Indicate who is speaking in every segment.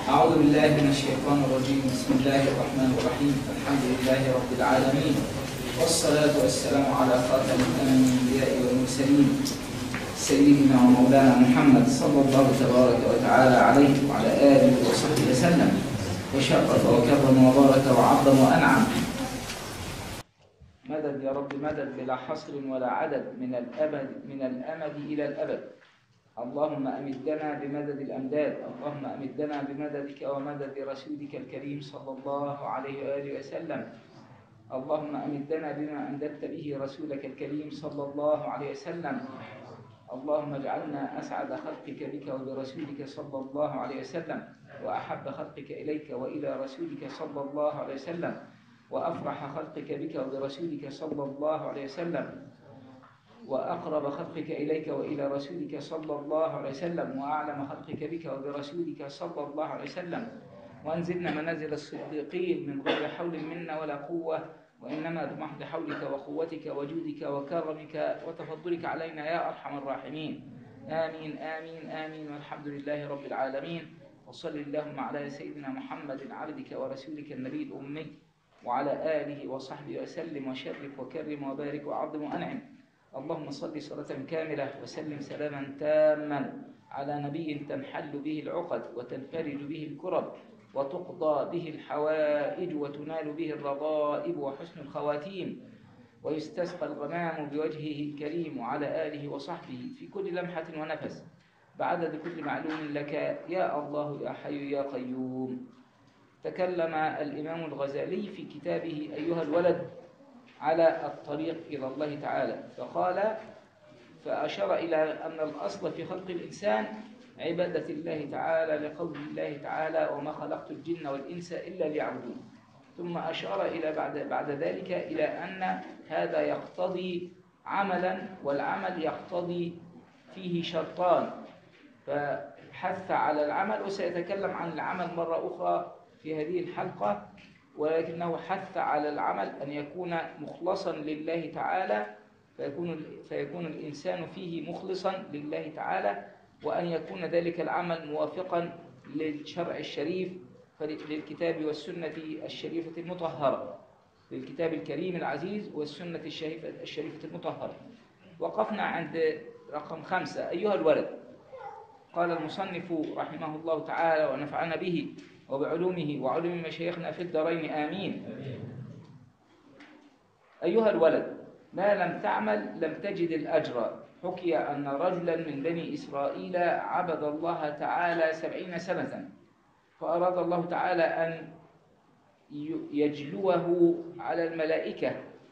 Speaker 1: أعوذ بالله من الشيطان الرجيم بسم الله الرحمن الرحيم الحمد لله رب العالمين والصلاة والسلام على خاتم الأنبياء والمرسلين سيدنا ومولانا محمد صلى الله تبارك وتعالى عليه وعلى آله وصحبه وسلم وشرف وكرم وبارك وعظم وأنعم مدد يا رب مدد بلا حصر ولا عدد من الأبد من الأمد إلى الأبد اللهم أمدنا بمدد الأمداد اللهم أمدنا بمددك ومدد رسولك الكريم صلى الله عليه وآله وسلم اللهم أمدنا بما أمددت به رسولك الكريم صلى الله عليه وسلم اللهم اجعلنا أسعد خلقك بك وبرسولك صلى الله عليه وسلم وأحب خلقك إليك وإلى رسولك صلى الله عليه وسلم وأفرح خلقك بك وبرسولك صلى الله عليه وسلم وأقرب خلقك إليك وإلى رسولك صلى الله عليه وسلم وأعلم خلقك بك وبرسولك صلى الله عليه وسلم وأنزلنا منازل الصديقين من غير حول منا ولا قوة وإنما بمحض حولك وقوتك وجودك وكرمك وتفضلك علينا يا أرحم الراحمين آمين آمين آمين والحمد لله رب العالمين وصل اللهم على سيدنا محمد عبدك ورسولك النبي الأمي وعلى آله وصحبه وسلم وشرف وكرم وبارك وعظم وأنعم اللهم صل صلاة كاملة وسلم سلاما تاما على نبي تنحل به العقد وتنفرج به الكرب وتقضى به الحوائج وتنال به الرغائب وحسن الخواتيم ويستسقى الغمام بوجهه الكريم وعلى آله وصحبه في كل لمحة ونفس بعدد كل معلوم لك يا الله يا حي يا قيوم تكلم الإمام الغزالي في كتابه أيها الولد على الطريق إلى الله تعالى فقال فأشار إلى أن الأصل في خلق الإنسان عبادة الله تعالى لقول الله تعالى وما خلقت الجن والإنس إلا ليعبدون ثم أشار إلى بعد, بعد ذلك إلى أن هذا يقتضي عملا والعمل يقتضي فيه شرطان فحث على العمل وسيتكلم عن العمل مرة أخرى في هذه الحلقة ولكنه حث على العمل أن يكون مخلصا لله تعالى فيكون, فيكون الإنسان فيه مخلصا لله تعالى وأن يكون ذلك العمل موافقا للشرع الشريف للكتاب والسنة الشريفة المطهرة للكتاب الكريم العزيز والسنة الشريفة, الشريفة المطهرة وقفنا عند رقم خمسة أيها الولد قال المصنف رحمه الله تعالى ونفعنا به وبعلومه وعلوم مشايخنا في الدارين آمين أيها الولد ما لم تعمل لم تجد الأجر حكي أن رجلا من بني إسرائيل عبد الله تعالى سبعين سنة فأراد الله تعالى أن يجلوه على الملائكة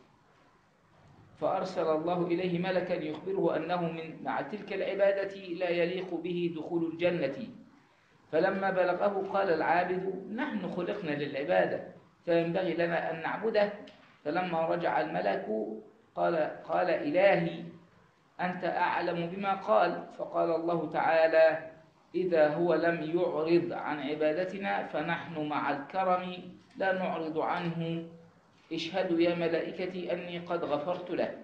Speaker 1: فأرسل الله إليه ملكا يخبره أنه من مع تلك العبادة لا يليق به دخول الجنة فلما بلغه قال العابد نحن خلقنا للعبادة فينبغي لنا أن نعبده فلما رجع الملك قال, قال إلهي أنت أعلم بما قال فقال الله تعالى إذا هو لم يعرض عن عبادتنا فنحن مع الكرم لا نعرض عنه اشهدوا يا ملائكتي أني قد غفرت له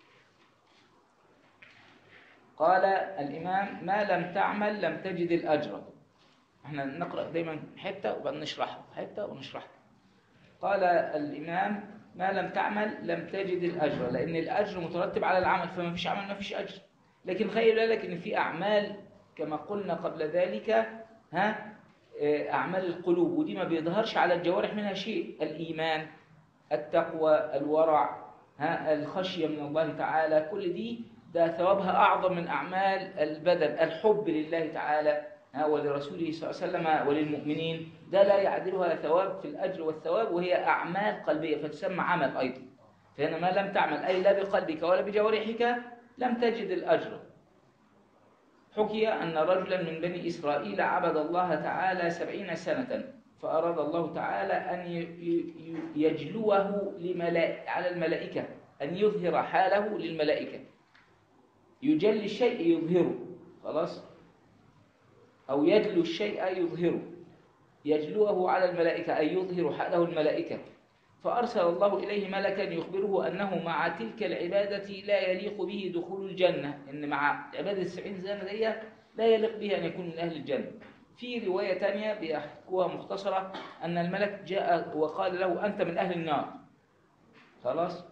Speaker 1: قال الإمام ما لم تعمل لم تجد الأجر احنا نقرأ دايما حتة وبعدين نشرحها حتة ونشرحها قال الإمام ما لم تعمل لم تجد الأجر لأن الأجر مترتب على العمل فما فيش عمل ما فيش أجر لكن خلي بالك إن في أعمال كما قلنا قبل ذلك ها أعمال القلوب ودي ما بيظهرش على الجوارح منها شيء الإيمان التقوى الورع ها الخشية من الله تعالى كل دي ده ثوابها أعظم من أعمال البدن الحب لله تعالى ولرسوله صلى الله عليه وسلم وللمؤمنين ده لا يعدلها ثواب في الأجر والثواب وهي أعمال قلبية فتسمى عمل أيضا فهنا ما لم تعمل أي لا بقلبك ولا بجوارحك لم تجد الأجر حكي أن رجلا من بني إسرائيل عبد الله تعالى سبعين سنة فأراد الله تعالى أن يجلوه على الملائكة أن يظهر حاله للملائكة يجلي الشيء يظهره خلاص أو يجلو الشيء يظهره يجلوه على الملائكة أي يظهر حاله الملائكة فأرسل الله إليه ملكا يخبره أنه مع تلك العبادة لا يليق به دخول الجنة إن مع عبادة السبعين سنة دي لا يليق به أن يكون من أهل الجنة في رواية تانية بيحكوها مختصرة أن الملك جاء وقال له أنت من أهل النار خلاص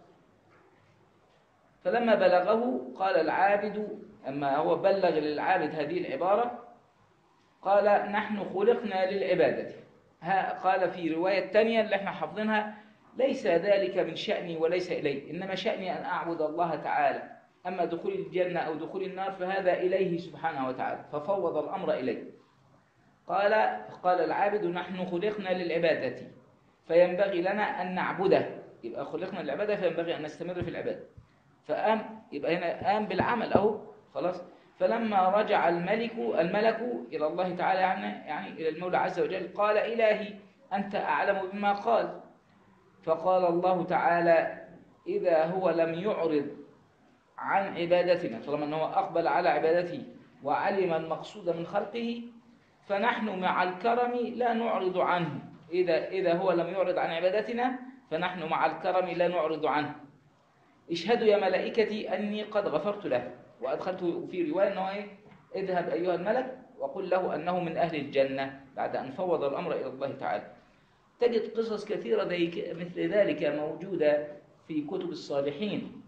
Speaker 1: فلما بلغه قال العابد أما هو بلغ للعابد هذه العبارة قال نحن خلقنا للعبادة ها قال في رواية تانية اللي احنا حافظينها ليس ذلك من شأني وليس إلي إنما شأني أن أعبد الله تعالى أما دخول الجنة أو دخول النار فهذا إليه سبحانه وتعالى ففوض الأمر إليه قال قال العابد نحن خلقنا للعبادة فينبغي لنا أن نعبده يبقى خلقنا للعبادة فينبغي أن نستمر في العبادة فقام يبقى هنا قام بالعمل أهو خلاص فلما رجع الملك الملك إلى الله تعالى يعني, يعني إلى المولى عز وجل قال إلهي أنت أعلم بما قال فقال الله تعالى إذا هو لم يعرض عن عبادتنا طالما أنه أقبل على عبادته وعلم المقصود من خلقه فنحن مع الكرم لا نعرض عنه إذا, إذا هو لم يعرض عن عبادتنا فنحن مع الكرم لا نعرض عنه اشهدوا يا ملائكتي أني قد غفرت له وأدخلته في رواية أنه إيه اذهب أيها الملك وقل له أنه من أهل الجنة بعد أن فوض الأمر إلى الله تعالى تجد قصص كثيرة مثل ذلك موجودة في كتب الصالحين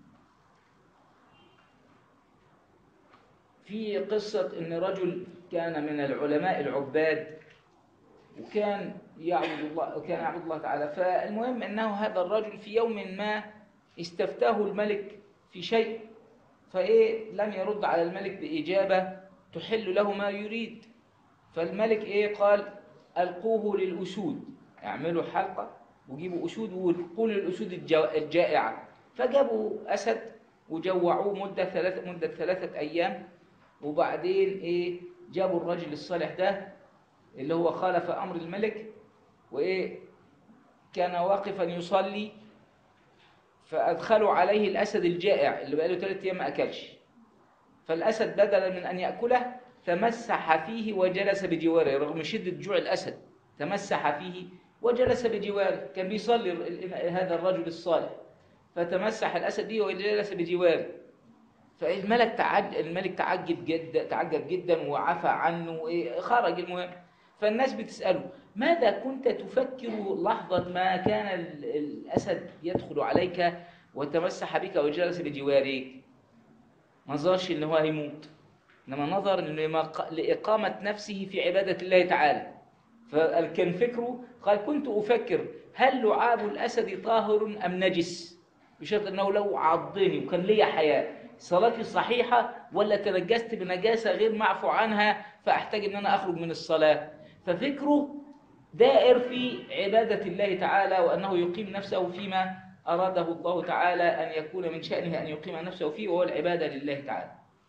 Speaker 1: في قصة أن رجل كان من العلماء العباد وكان يعبد الله وكان يعبد الله تعالى فالمهم أنه هذا الرجل في يوم ما استفتاه الملك في شيء فإيه لم يرد على الملك بإجابة تحل له ما يريد فالملك إيه قال ألقوه للأسود اعملوا حلقة وجيبوا أسود وقولوا للأسود الجائعة فجابوا أسد وجوعوه مدة ثلاثة, مدة ثلاثة أيام وبعدين إيه جابوا الرجل الصالح ده اللي هو خالف أمر الملك وإيه كان واقفا يصلي فأدخلوا عليه الأسد الجائع اللي بقاله ثلاثة أيام ما أكلش فالأسد بدلا من أن يأكله تمسح فيه وجلس بجواره رغم شدة جوع الأسد تمسح فيه وجلس بجواره كان بيصلي هذا الرجل الصالح فتمسح الأسد به وجلس بجواره فالملك تعجب الملك تعجب جدا تعجب جدا وعفى عنه خرج المهم فالناس بتسأله ماذا كنت تفكر لحظة ما كان الأسد يدخل عليك وتمسح بك وجلس بجوارك ما نظرش ان هو هيموت انما نظر لإقامة نفسه في عبادة الله تعالى فكان فكره قال كنت أفكر هل لعاب الأسد طاهر أم نجس بشرط أنه لو عضني وكان لي حياة صلاتي صحيحة ولا تنجست بنجاسة غير معفو عنها فأحتاج أن أنا أخرج من الصلاة ففكره دائر في عبادة الله تعالى وأنه يقيم نفسه فيما أراده الله تعالى أن يكون من شأنه أن يقيم نفسه فيه وهو العبادة لله تعالى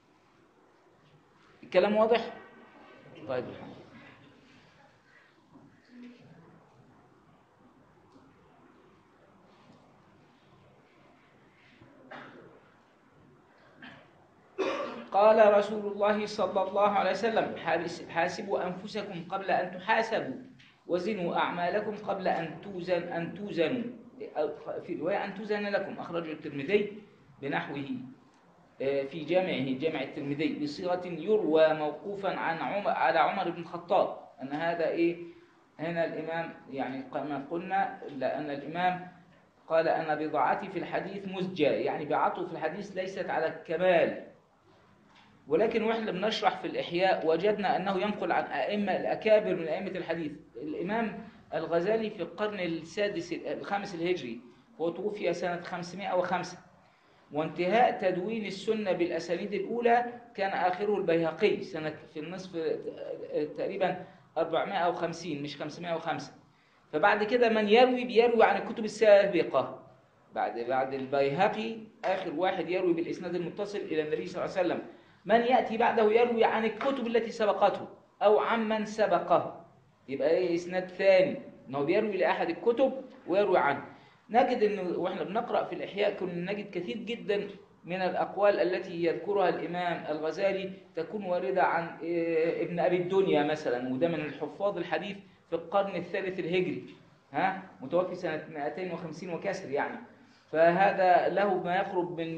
Speaker 1: الكلام واضح؟ طيب الحمد قال رسول الله صلى الله عليه وسلم حاسبوا أنفسكم قبل أن تحاسبوا وزنوا أعمالكم قبل أن توزن أن توزنوا في رواية أن توزن لكم أخرجه الترمذي بنحوه آه، في جامعه جامع الترمذي بصيغة يروى موقوفا عن عمر على عمر بن الخطاب أن هذا إيه هنا الإمام يعني كما قلنا لأن الإمام قال أن بضاعتي في الحديث مزجة يعني بعته في الحديث ليست على الكمال ولكن واحنا بنشرح في الإحياء وجدنا أنه ينقل عن أئمة الأكابر من أئمة الحديث الإمام الغزالي في القرن السادس الخامس الهجري هو توفي سنة 505 وانتهاء تدوين السنة بالأسانيد الأولى كان آخره البيهقي سنة في النصف تقريبا 450 مش 505 فبعد كده من يروي بيروي عن الكتب السابقة بعد بعد البيهقي آخر واحد يروي بالإسناد المتصل إلى النبي صلى الله عليه وسلم من يأتي بعده يروي عن الكتب التي سبقته أو عمن سبقه يبقى ايه اسناد ثاني انه بيروي لاحد الكتب ويروي عنه نجد انه واحنا بنقرا في الاحياء كنا نجد كثير جدا من الاقوال التي يذكرها الامام الغزالي تكون وارده عن إيه، ابن ابي الدنيا مثلا وده من الحفاظ الحديث في القرن الثالث الهجري ها متوفي سنه 250 وكسر يعني فهذا له ما يقرب من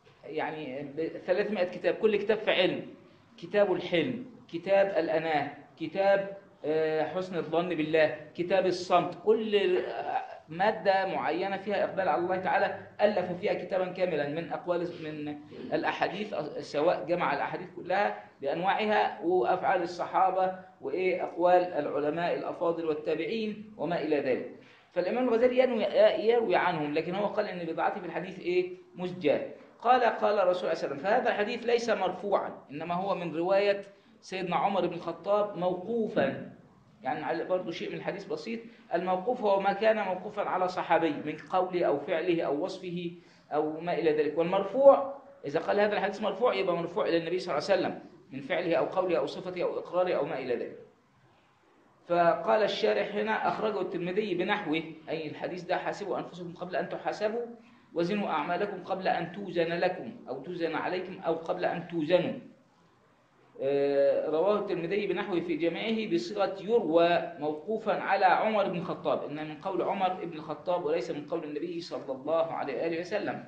Speaker 1: يعني 300 كتاب كل كتاب في علم كتاب الحلم كتاب الأناه كتاب آه، حسن الظن بالله كتاب الصمت كل آه، مادة معينة فيها إقبال على الله تعالى ألف فيها كتابا كاملا من أقوال من الأحاديث سواء جمع الأحاديث كلها بأنواعها وأفعال الصحابة وإيه أقوال العلماء الأفاضل والتابعين وما إلى ذلك فالإمام الغزالي ينوي يروي عنهم لكن هو قال إن بضاعته في الحديث إيه مسجل قال قال الرسول صلى الله عليه وسلم فهذا الحديث ليس مرفوعا إنما هو من رواية سيدنا عمر بن الخطاب موقوفا يعني على برضه شيء من الحديث بسيط الموقوف هو ما كان موقوفا على صحابي من قوله أو فعله أو وصفه أو ما إلى ذلك والمرفوع إذا قال هذا الحديث مرفوع يبقى مرفوع إلى النبي صلى الله عليه وسلم من فعله أو قوله أو صفته أو إقراره أو ما إلى ذلك فقال الشارح هنا أخرجه الترمذي بنحوه أي الحديث ده حاسبوا أنفسكم قبل أن تحاسبوا وزنوا أعمالكم قبل أن توزن لكم أو توزن عليكم أو قبل أن توزنوا آه، رواه الترمذي بنحوه في جامعه بصيغة يروى موقوفا على عمر بن الخطاب إن من قول عمر بن الخطاب وليس من قول النبي صلى الله عليه وآله وسلم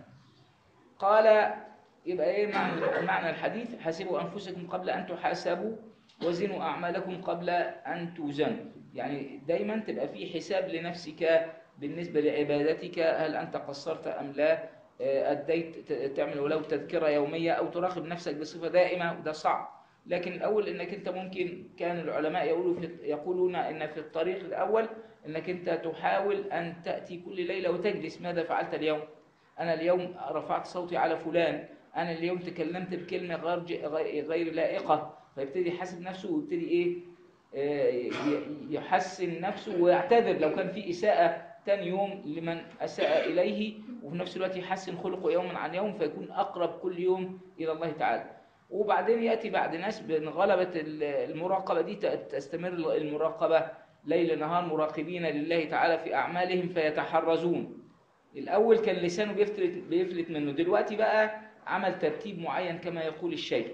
Speaker 1: قال يبقى ايه معنى معنى الحديث حاسبوا انفسكم قبل ان تحاسبوا وزنوا اعمالكم قبل ان توزنوا يعني دايما تبقى في حساب لنفسك بالنسبه لعبادتك هل انت قصرت ام لا آه، اديت ت- تعمل ولو تذكره يوميه او تراقب نفسك بصفه دائمه وده صعب لكن الاول انك انت ممكن كان العلماء يقولوا في يقولون ان في الطريق الاول انك انت تحاول ان تاتي كل ليله وتجلس ماذا فعلت اليوم أنا اليوم رفعت صوتي على فلان أنا اليوم تكلمت بكلمة غير ج- غير غير لائقة فيبتدي يحاسب نفسه ويبتدي إيه آه، ي- يحسن نفسه ويعتذر لو كان في إساءة تاني يوم لمن أساء إليه وفي نفس الوقت يحسن خلقه يوما عن يوم فيكون أقرب كل يوم إلى الله تعالى وبعدين يأتي بعد ناس بأن غلبة ال- المراقبة دي ت- تستمر المراقبة ليل نهار مراقبين لله تعالى في أعمالهم فيتحرزون الأول كان لسانه بيفلت بيفلت منه دلوقتي بقى عمل ترتيب معين كما يقول الشيخ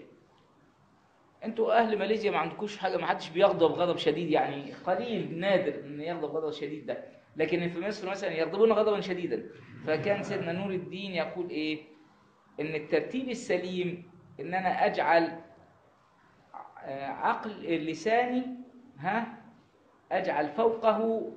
Speaker 1: انتوا اهل ماليزيا ما عندكوش حاجه ما حدش بيغضب غضب شديد يعني قليل نادر ان يغضب غضب شديد ده لكن في مصر مثلا يغضبون غضبا شديدا فكان سيدنا نور الدين يقول ايه ان الترتيب السليم ان انا اجعل آه، عقل لساني ها اجعل فوقه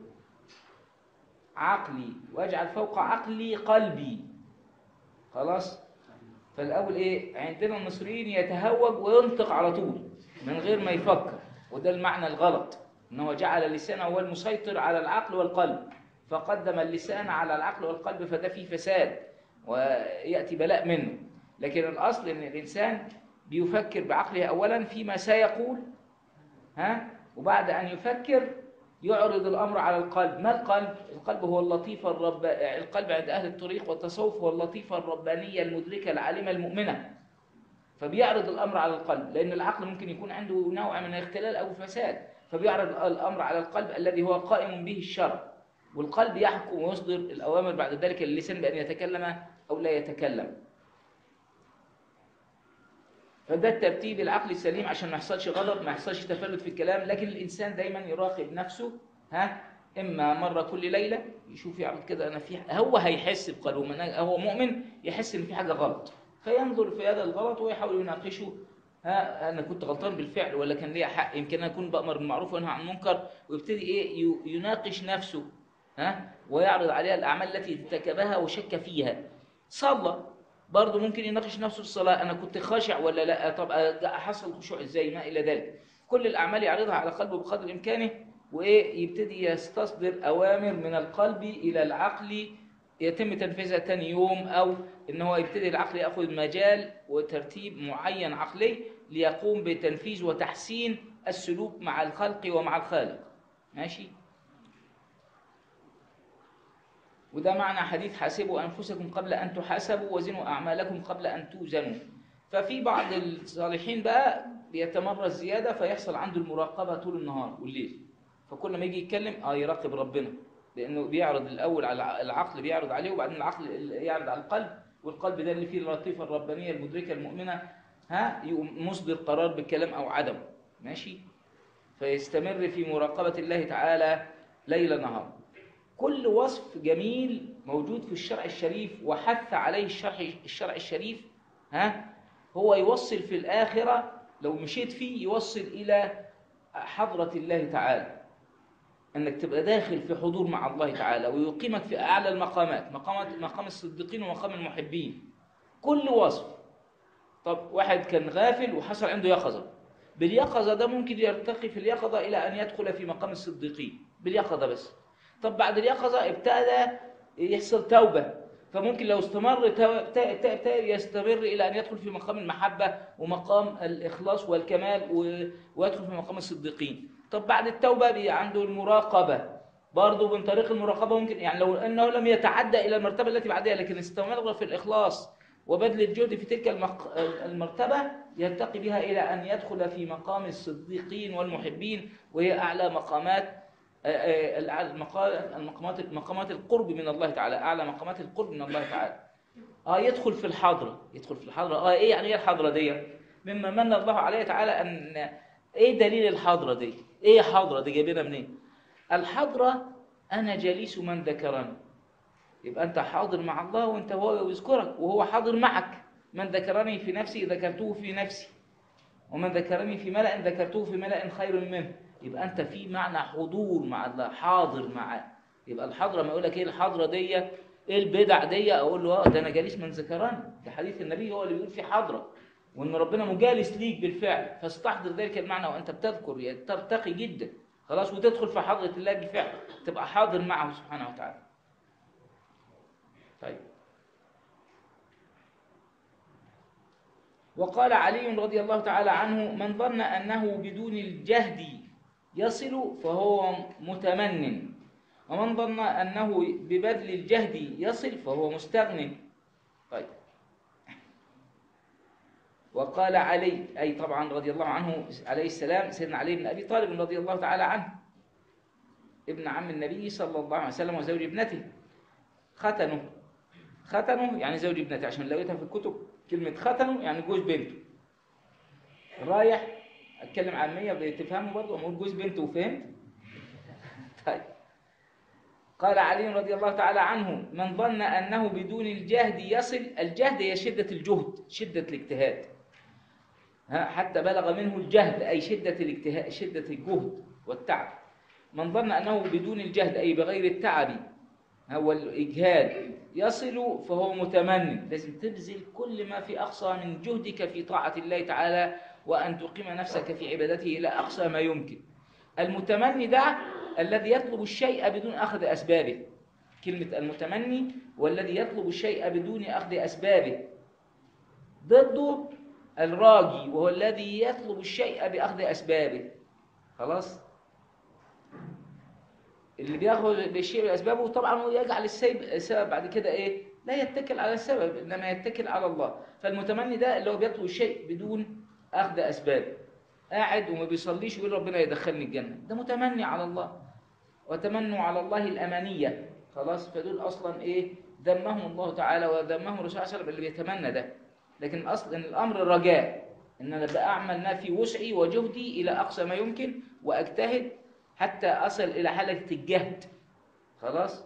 Speaker 1: عقلي واجعل فوق عقلي قلبي خلاص فالاول ايه عندنا المصريين يتهوج وينطق على طول من غير ما يفكر وده المعنى الغلط ان هو جعل لسانه هو المسيطر على العقل والقلب فقدم اللسان على العقل والقلب فده فيه فساد وياتي بلاء منه لكن الاصل ان الانسان بيفكر بعقله اولا فيما سيقول ها وبعد ان يفكر يعرض الامر على القلب ما القلب القلب هو اللطيف الرب القلب عند اهل الطريق والتصوف هو اللطيفه الربانيه المدركه العالمه المؤمنه فبيعرض الامر على القلب لان العقل ممكن يكون عنده نوع من الاختلال او فساد فبيعرض الامر على القلب الذي هو قائم به الشرع والقلب يحكم ويصدر الاوامر بعد ذلك اللسان بان يتكلم او لا يتكلم فده الترتيب العقلي السليم عشان ما يحصلش غلط ما يحصلش تفلت في الكلام لكن الانسان دايما يراقب نفسه ها اما مره كل ليله يشوف يعمل كده انا في هو هيحس بقلبه من هو مؤمن يحس ان في حاجه غلط فينظر في هذا الغلط ويحاول يناقشه ها انا كنت غلطان بالفعل ولا كان ليا حق يمكن انا اكون بامر بالمعروف وانهى عن المنكر ويبتدي ايه ي- يناقش نفسه ها ويعرض عليها الاعمال التي ارتكبها وشك فيها صلى برضه ممكن يناقش نفسه في الصلاة أنا كنت خاشع ولا لا طب أحصل الخشوع إزاي ما إلى ذلك كل الأعمال يعرضها على قلبه بقدر إمكانه وإيه يبتدي يستصدر أوامر من القلب إلى العقل يتم تنفيذها تاني يوم أو إن هو يبتدي العقل يأخذ مجال وترتيب معين عقلي ليقوم بتنفيذ وتحسين السلوك مع الخلق ومع الخالق ماشي وده معنى حديث حاسبوا أنفسكم قبل أن تحاسبوا وزنوا أعمالكم قبل أن توزنوا ففي بعض الصالحين بقى بيتمرس زيادة فيحصل عنده المراقبة طول النهار والليل فكل ما يجي يتكلم اه يراقب ربنا لأنه بيعرض الأول على العقل بيعرض عليه وبعدين العقل يعرض على القلب والقلب ده اللي فيه اللطيفة الربانية المدركة المؤمنة ها يقوم مصدر قرار بالكلام أو عدمه ماشي فيستمر في مراقبة الله تعالى ليل نهار كل وصف جميل موجود في الشرع الشريف وحث عليه الشرع الشرع الشريف ها هو يوصل في الآخرة لو مشيت فيه يوصل إلى حضرة الله تعالى انك تبقى داخل في حضور مع الله تعالى ويقيمك في اعلى المقامات مقام مقام الصديقين ومقام المحبين كل وصف طب واحد كان غافل وحصل عنده يقظه باليقظه ده ممكن يرتقي في اليقظه الى ان يدخل في مقام الصديقين باليقظه بس طب بعد اليقظه ابتدى يحصل توبه فممكن لو استمر تو- تا- تا- تا- يستمر الى ان يدخل في مقام المحبه ومقام الاخلاص والكمال و- ويدخل في مقام الصديقين طب بعد التوبه بي عنده المراقبه برضه من طريق المراقبه ممكن يعني لو انه لم يتعدى الى المرتبه التي بعدها لكن استمر في الاخلاص وبذل الجهد في تلك المق... المرتبه يرتقي بها الى ان يدخل في مقام الصديقين والمحبين وهي اعلى مقامات آه، آه، الأعلى- المقا- المقامات مقامات القرب من الله تعالى اعلى مقامات القرب من الله تعالى اه يدخل في الحضره يدخل في الحضره اه ايه يعني ايه الحضره دي مما من الله عليه تعالى ان ايه دليل الحضره دي ايه حضره دي جايبينها منين الحضره انا جليس من ذكرني يبقى انت حاضر مع الله وانت هو يذكرك وهو حاضر معك من ذكرني في نفسي ذكرته في نفسي ومن ذكرني في ملأ ذكرته في ملأ خير منه يبقى انت في معنى حضور مع الله حاضر معاه يبقى الحضره ما يقول لك ايه الحضره دي ايه البدع دي اقول له اه ده انا جالس من ذكرني ده حديث النبي هو اللي بيقول في حضره وان ربنا مجالس ليك بالفعل فاستحضر ذلك المعنى وانت بتذكر يعني ترتقي جدا خلاص وتدخل في حضره الله بالفعل تبقى حاضر معه سبحانه وتعالى طيب وقال علي رضي الله تعالى عنه من ظن أنه بدون الجهد يصل فهو متمن ومن ظن أنه ببذل الجهد يصل فهو مستغن طيب وقال علي أي طبعا رضي الله عنه عليه السلام سيدنا علي بن أبي طالب رضي الله تعالى عنه ابن عم النبي صلى الله عليه وسلم وزوج ابنته ختنه ختنه يعني زوج ابنته عشان لقيتها في الكتب كلمة ختنه يعني جوز بنته رايح اتكلم عامية بتفهموا برضه اقول جوز بنته وفهمت طيب قال علي رضي الله تعالى عنه من ظن انه بدون الجهد يصل الجهد هي شدة الجهد شدة الاجتهاد ها حتى بلغ منه الجهد اي شدة الاجتهاد شدة الجهد والتعب من ظن انه بدون الجهد اي بغير التعب هو الإجهاد يصل فهو متمن لازم تبذل كل ما في أقصى من جهدك في طاعة الله تعالى وأن تقيم نفسك في عبادته إلى أقصى ما يمكن المتمني ده الذي يطلب الشيء بدون أخذ أسبابه كلمة المتمني والذي يطلب الشيء بدون أخذ أسبابه ضده الراجي وهو الذي يطلب الشيء بأخذ أسبابه خلاص اللي بياخد الشيء باسبابه طبعا هو يجعل السبب السبب بعد كده ايه لا يتكل على السبب انما يتكل على الله فالمتمني ده اللي هو بيطلب الشيء بدون اخذ اسباب قاعد وما بيصليش ويقول ربنا يدخلني الجنه ده متمني على الله وتمنوا على الله الامانيه خلاص فدول اصلا ايه ذمهم الله تعالى وذمهم الرسول صلى الله عليه وسلم اللي بيتمنى ده لكن اصل ان الامر الرجاء ان انا باعمل ما في وسعي وجهدي الى اقصى ما يمكن واجتهد حتى أصل إلى حالة الجهد خلاص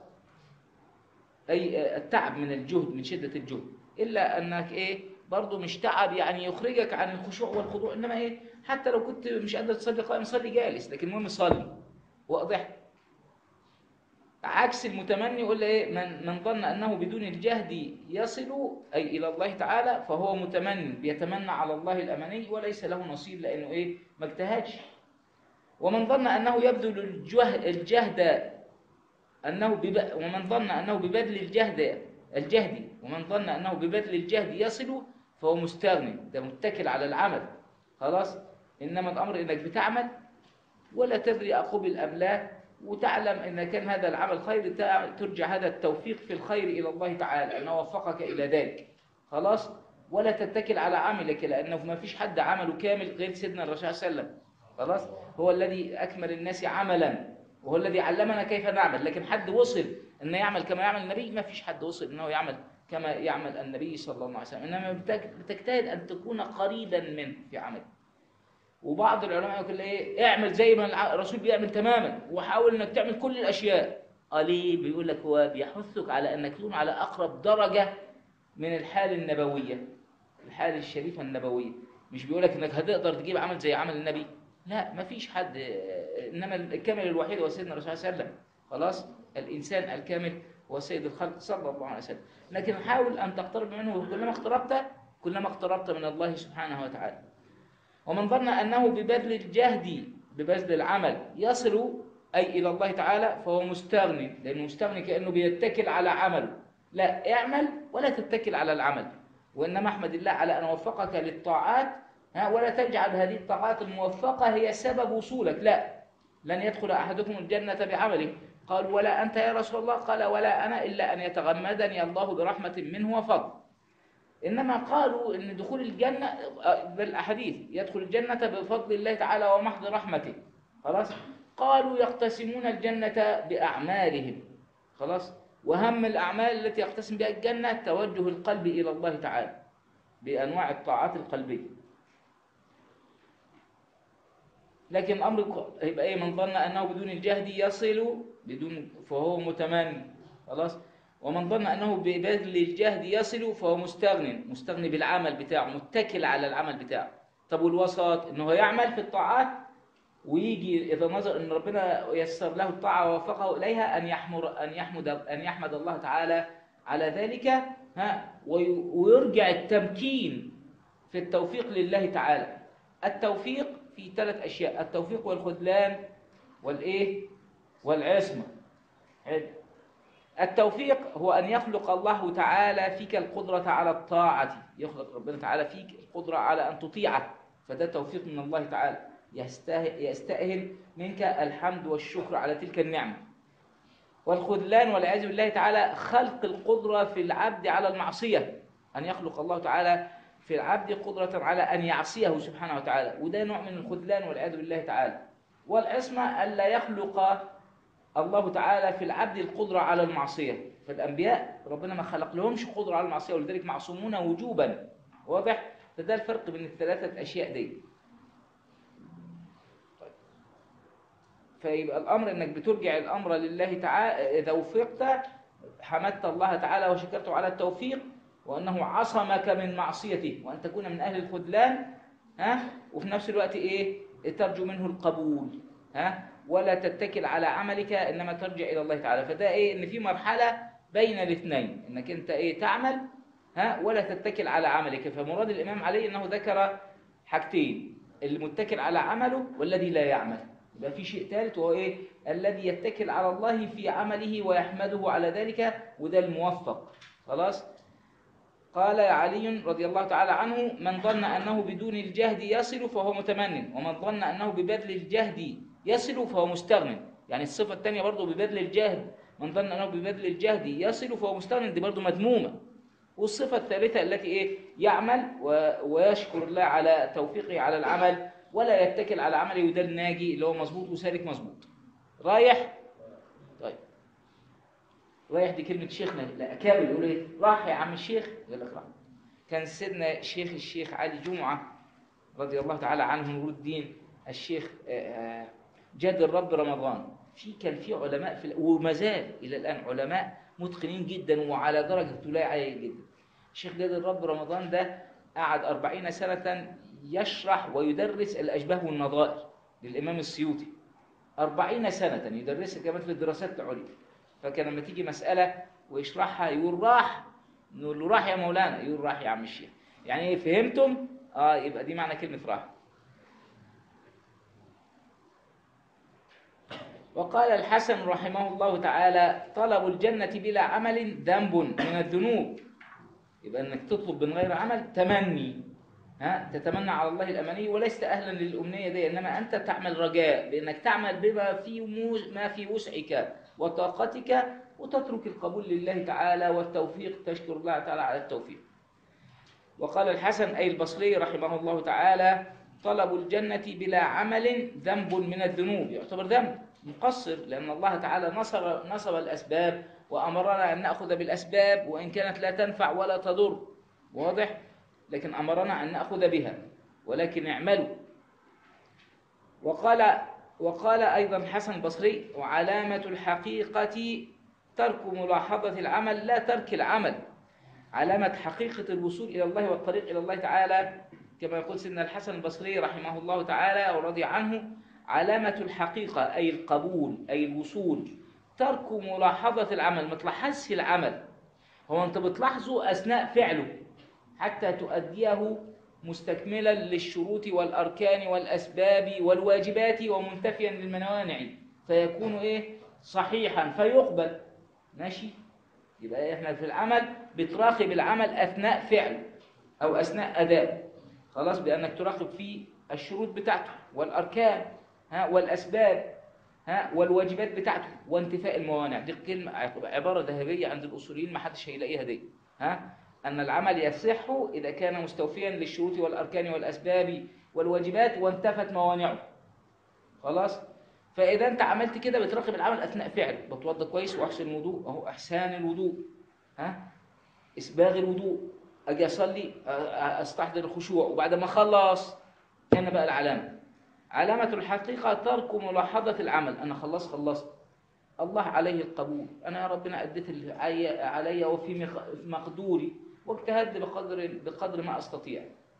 Speaker 1: أي التعب من الجهد من شدة الجهد إلا أنك إيه برضه مش تعب يعني يخرجك عن الخشوع والخضوع إنما إيه حتى لو كنت مش قادر تصلي قائم صلي جالس لكن المهم صلي واضح عكس المتمني يقول ايه من من ظن انه بدون الجهد يصل اي الى الله تعالى فهو متمني بيتمنى على الله الاماني وليس له نصيب لانه ايه ما اجتهدش ومن ظن أنه يبذل الجهد, الجهد أنه بب... ومن ظن أنه ببذل الجهد الجهد ومن ظن أنه ببذل الجهد يصل فهو مستغني ده متكل على العمل خلاص إنما الأمر إنك بتعمل ولا تدري أقبل أم لا وتعلم إن كان هذا العمل خير ترجع هذا التوفيق في الخير إلى الله تعالى أنه وفقك إلى ذلك خلاص ولا تتكل على عملك لأنه ما فيش حد عمله كامل غير سيدنا الرسول صلى الله عليه وسلم خلاص هو الذي أكمل الناس عملا وهو الذي علمنا كيف نعمل لكن حد وصل أن يعمل كما يعمل النبي ما فيش حد وصل أنه يعمل كما يعمل النبي صلى الله عليه وسلم إنما بتجتهد أن تكون قريبا منه في عملك وبعض العلماء يقول ايه اعمل زي ما الرسول بيعمل تماما وحاول انك تعمل كل الاشياء قال ليه بيقول لك هو بيحثك على انك تكون على اقرب درجه من الحال النبويه الحال الشريفه النبويه مش بيقول لك انك هتقدر تجيب عمل زي عمل النبي لا ما فيش حد إنما الكامل الوحيد هو سيدنا الرسول صلى الله عليه وسلم خلاص الإنسان الكامل هو سيد الخلق صلى الله عليه وسلم لكن حاول أن تقترب منه كلما اقتربت كلما اقتربت من الله سبحانه وتعالى ومن ظن أنه ببذل الجهد ببذل العمل يصل أي إلى الله تعالى فهو مستغني لأنه مستغني كأنه بيتكل على عمله لا اعمل ولا تتكل على العمل وإنما احمد الله على أن وفقك للطاعات ها ولا تجعل هذه الطاعات الموفقة هي سبب وصولك لا لن يدخل أحدكم الجنة بعمله قال ولا أنت يا رسول الله قال ولا أنا إلا أن يتغمدني الله برحمة منه وفضل إنما قالوا إن دخول الجنة بالأحاديث يدخل الجنة بفضل الله تعالى ومحض رحمته خلاص قالوا يقتسمون الجنة بأعمالهم خلاص وهم الأعمال التي يقتسم بها الجنة توجه القلب إلى الله تعالى بأنواع الطاعات القلبية لكن الأمر يبقى إيه من ظن أنه بدون الجهد يصل بدون فهو متمني خلاص ومن ظن أنه ببذل الجهد يصل فهو مستغن مستغني بالعمل بتاعه متكل على العمل بتاعه طب والوسط إنه يعمل في الطاعات ويجي إذا نظر أن ربنا يسر له الطاعة ووفقه إليها أن يحمر أن يحمد أن يحمد الله تعالى على ذلك ها ويرجع التمكين في التوفيق لله تعالى التوفيق في ثلاث أشياء التوفيق والخذلان والإيه والعصمة التوفيق هو أن يخلق الله تعالى فيك القدرة على الطاعة يخلق ربنا تعالى فيك القدرة على أن تطيعه فده توفيق من الله تعالى يستأهل منك الحمد والشكر على تلك النعمة والخذلان والعياذ بالله تعالى خلق القدرة في العبد على المعصية أن يخلق الله تعالى في العبد قدرة على أن يعصيه سبحانه وتعالى وده نوع من الخذلان والعياذ بالله تعالى والعصمة ألا يخلق الله تعالى في العبد القدرة على المعصية فالأنبياء ربنا ما خلق لهمش قدرة على المعصية ولذلك معصومون وجوبا واضح فده الفرق بين الثلاثة أشياء دي فيبقى الأمر أنك بترجع الأمر لله تعالى إذا وفقت حمدت الله تعالى وشكرته على التوفيق وأنه عصمك من معصيته وأن تكون من أهل الخذلان ها وفي نفس الوقت إيه ترجو منه القبول ها ولا تتكل على عملك إنما ترجع إلى الله تعالى فده إيه إن في مرحلة بين الاثنين إنك أنت إيه تعمل ها ولا تتكل على عملك فمراد الإمام علي أنه ذكر حاجتين المتكل على عمله والذي لا يعمل يبقى في شيء ثالث وهو ايه الذي يتكل على الله في عمله ويحمده على ذلك وده الموفق خلاص قال علي رضي الله تعالى عنه من ظن أنه بدون الجهد يصل فهو متمن ومن ظن أنه ببذل الجهد يصل فهو مستغن يعني الصفة الثانية برضه ببذل الجهد من ظن أنه ببذل الجهد يصل فهو مستغن دي برضه مذمومة والصفة الثالثة التي إيه يعمل ويشكر الله على توفيقه على العمل ولا يتكل على عمله وده الناجي اللي هو مظبوط وسالك مظبوط رايح طيب رايح دي كلمة شيخنا لا كامل يقول ايه راح يا عم الشيخ يقول لك راح كان سيدنا شيخ الشيخ علي جمعة رضي الله تعالى عنه نور الدين الشيخ جاد الرب رمضان في كان في علماء في وما زال الى الان علماء متقنين جدا وعلى درجه لا عاليه جدا الشيخ جاد الرب رمضان ده قعد أربعين سنة يشرح ويدرس الأشباه والنظائر للإمام السيوطي أربعين سنة يدرسها كمان في الدراسات العليا فكان لما تيجي مسألة ويشرحها يقول راح نقول له راح يا مولانا يقول راح يا عم الشيخ يعني فهمتم؟ اه يبقى دي معنى كلمة راح وقال الحسن رحمه الله تعالى طلب الجنة بلا عمل ذنب من الذنوب يبقى انك تطلب من غير عمل تمني ها تتمنى على الله الاماني ولست اهلا للامنيه دي انما انت تعمل رجاء بانك تعمل بما في ما في وسعك وطاقتك وتترك القبول لله تعالى والتوفيق تشكر الله تعالى على التوفيق وقال الحسن اي البصري رحمه الله تعالى طلب الجنه بلا عمل ذنب من الذنوب يعتبر ذنب مقصر لان الله تعالى نصر نصب الاسباب وامرنا ان ناخذ بالاسباب وان كانت لا تنفع ولا تضر واضح لكن أمرنا أن نأخذ بها ولكن اعملوا وقال وقال أيضا حسن البصري وعلامة الحقيقة ترك ملاحظة العمل لا ترك العمل علامة حقيقة الوصول إلى الله والطريق إلى الله تعالى كما يقول سيدنا الحسن البصري رحمه الله تعالى ورضي عنه علامة الحقيقة أي القبول أي الوصول ترك ملاحظة العمل ما تلاحظش العمل هو أنت بتلاحظه أثناء فعله حتى تؤديه مستكملا للشروط والأركان والأسباب والواجبات ومنتفيا للموانع فيكون إيه صحيحا فيقبل ماشي يبقى احنا في العمل بتراقب العمل أثناء فعله أو أثناء أداء خلاص بأنك تراقب فيه الشروط بتاعته والأركان ها والأسباب ها والواجبات بتاعته وانتفاء الموانع دي كلمة عبارة ذهبية عند الأصوليين ما حدش هيلاقيها دي ها أن العمل يصح إذا كان مستوفيا للشروط والأركان والأسباب والواجبات وانتفت موانعه خلاص فإذا أنت عملت كده بتراقب العمل أثناء فعل بتوضى كويس وأحسن الوضوء أهو إحسان الوضوء ها إسباغ الوضوء أجي أصلي أستحضر الخشوع وبعد ما أخلص هنا بقى العلامة علامة الحقيقة ترك ملاحظة العمل أنا خلص خلصت الله عليه القبول أنا يا ربنا أديت اللي علي وفي مقدوري واجتهدت بقدر بقدر ما أستطيع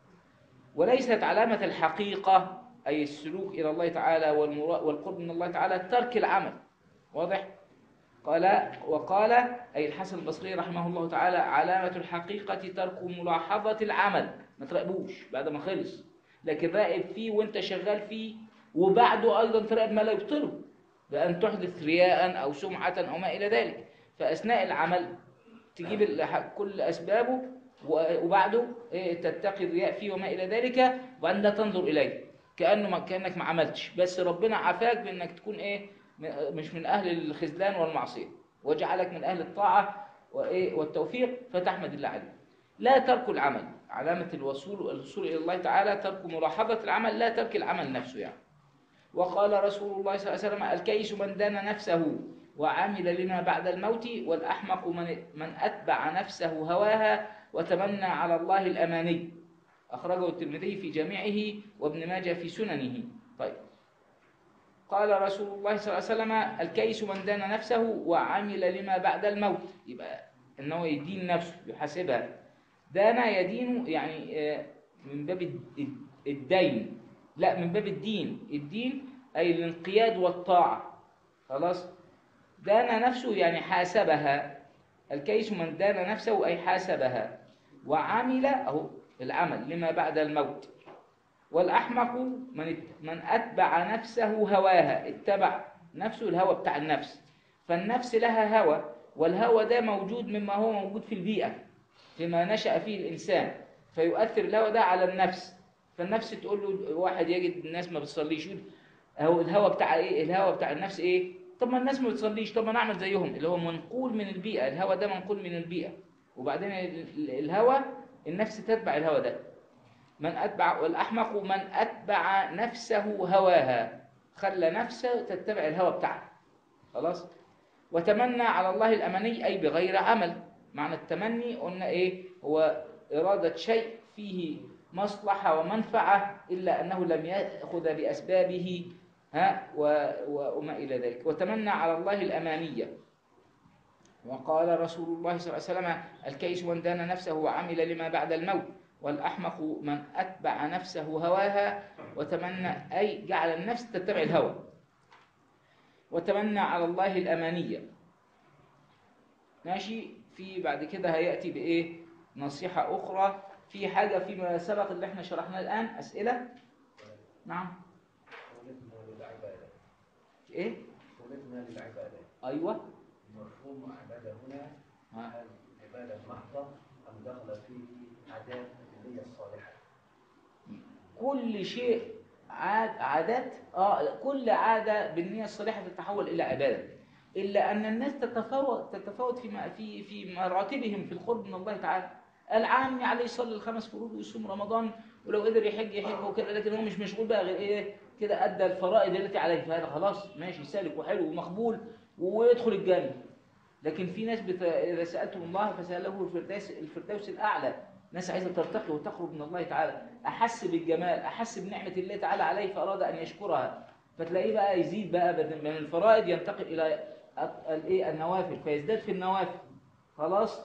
Speaker 1: وليست علامة الحقيقة أي السلوك إلى الله تعالى والقرب من الله تعالى ترك العمل واضح؟ قال وقال أي الحسن البصري رحمه الله تعالى علامة الحقيقة ترك ملاحظة العمل ما تراقبوش بعد ما خلص لكن راقب فيه وانت شغال فيه وبعده أيضا تراقب ما لا يبطله بأن تحدث رياء أو سمعة أو ما إلى ذلك فأثناء العمل تجيب كل أسبابه وبعده تتقي الرياء فيه وما إلى ذلك وأن لا تنظر إليه كأنه ما كأنك ما عملتش بس ربنا عافاك بأنك تكون إيه مش من أهل الخذلان والمعصية وجعلك من أهل الطاعة والتوفيق فتحمد الله عليه لا ترك العمل علامة الوصول الوصول إلى الله تعالى ترك ملاحظة العمل لا ترك العمل نفسه يعني وقال رسول الله صلى الله عليه وسلم الكيس من دان نفسه وعمل لما بعد الموت والأحمق من, من أتبع نفسه هواها وتمنى على الله الأماني أخرجه الترمذي في جامعه وابن ماجه في سننه طيب قال رسول الله صلى الله عليه وسلم الكيس من دان نفسه وعمل لما بعد الموت يبقى انه يدين نفسه يحاسبها دان يدين يعني من باب الدين لا من باب الدين الدين أي الانقياد والطاعة خلاص دان نفسه يعني حاسبها الكيس من دان نفسه أي حاسبها وعمل أهو العمل لما بعد الموت والأحمق من من أتبع نفسه هواها اتبع نفسه الهوى بتاع النفس فالنفس لها هوى والهوى ده موجود مما هو موجود في البيئة فيما نشأ فيه الإنسان فيؤثر الهوى ده على النفس فالنفس تقول له واحد يجد الناس ما بتصليش يقول هو الهوى بتاع ايه الهوى بتاع النفس ايه طب ما الناس ما بتصليش طب ما نعمل زيهم اللي هو منقول من البيئة الهوى ده منقول من البيئة وبعدين الهوى النفس تتبع الهوى ده من أتبع والأحمق من أتبع نفسه هواها خلى نفسه تتبع الهوى بتاعها خلاص وتمنى على الله الأماني أي بغير عمل معنى التمني قلنا إيه هو إرادة شيء فيه مصلحة ومنفعة إلا أنه لم يأخذ بأسبابه ها وما إلى ذلك وتمنى على الله الأمانية وقال رسول الله صلى الله عليه وسلم الكيس من دان نفسه وعمل لما بعد الموت والأحمق من أتبع نفسه هواها وتمنى أي جعل النفس تتبع الهوى وتمنى على الله الأمانية ماشي في بعد كده هيأتي بإيه نصيحة أخرى في حاجة فيما سبق اللي احنا شرحناه الآن أسئلة نعم إيه
Speaker 2: ولدنا للعبادة
Speaker 1: أيوة
Speaker 2: مفهوم عبادة هنا
Speaker 1: ها.
Speaker 2: هل عبادة محضة أم دخل فيه عادات النية الصالحة
Speaker 1: كل شيء عاد عادات اه كل عاده بالنيه الصالحه تتحول الى عباده الا ان الناس تتفاوت تتفاوت في ما- في في مراتبهم في القرب من الله تعالى العام عليه يصلي الخمس فروض ويصوم رمضان ولو قدر يحج يحج وكده لكن هو مش مشغول بقى غير ايه كده ادى الفرائض التي عليه فهذا خلاص ماشي سالك وحلو ومقبول ويدخل الجنه لكن في ناس بت... اذا سالتم الله فساله الفردوس الفردوس الاعلى ناس عايزه ترتقي وتقرب من الله تعالى احس بالجمال احس بنعمه الله تعالى عليه فاراد ان يشكرها فتلاقيه بقى يزيد بقى بدل من الفرائض ينتقل الى الايه النوافل فيزداد في النوافل خلاص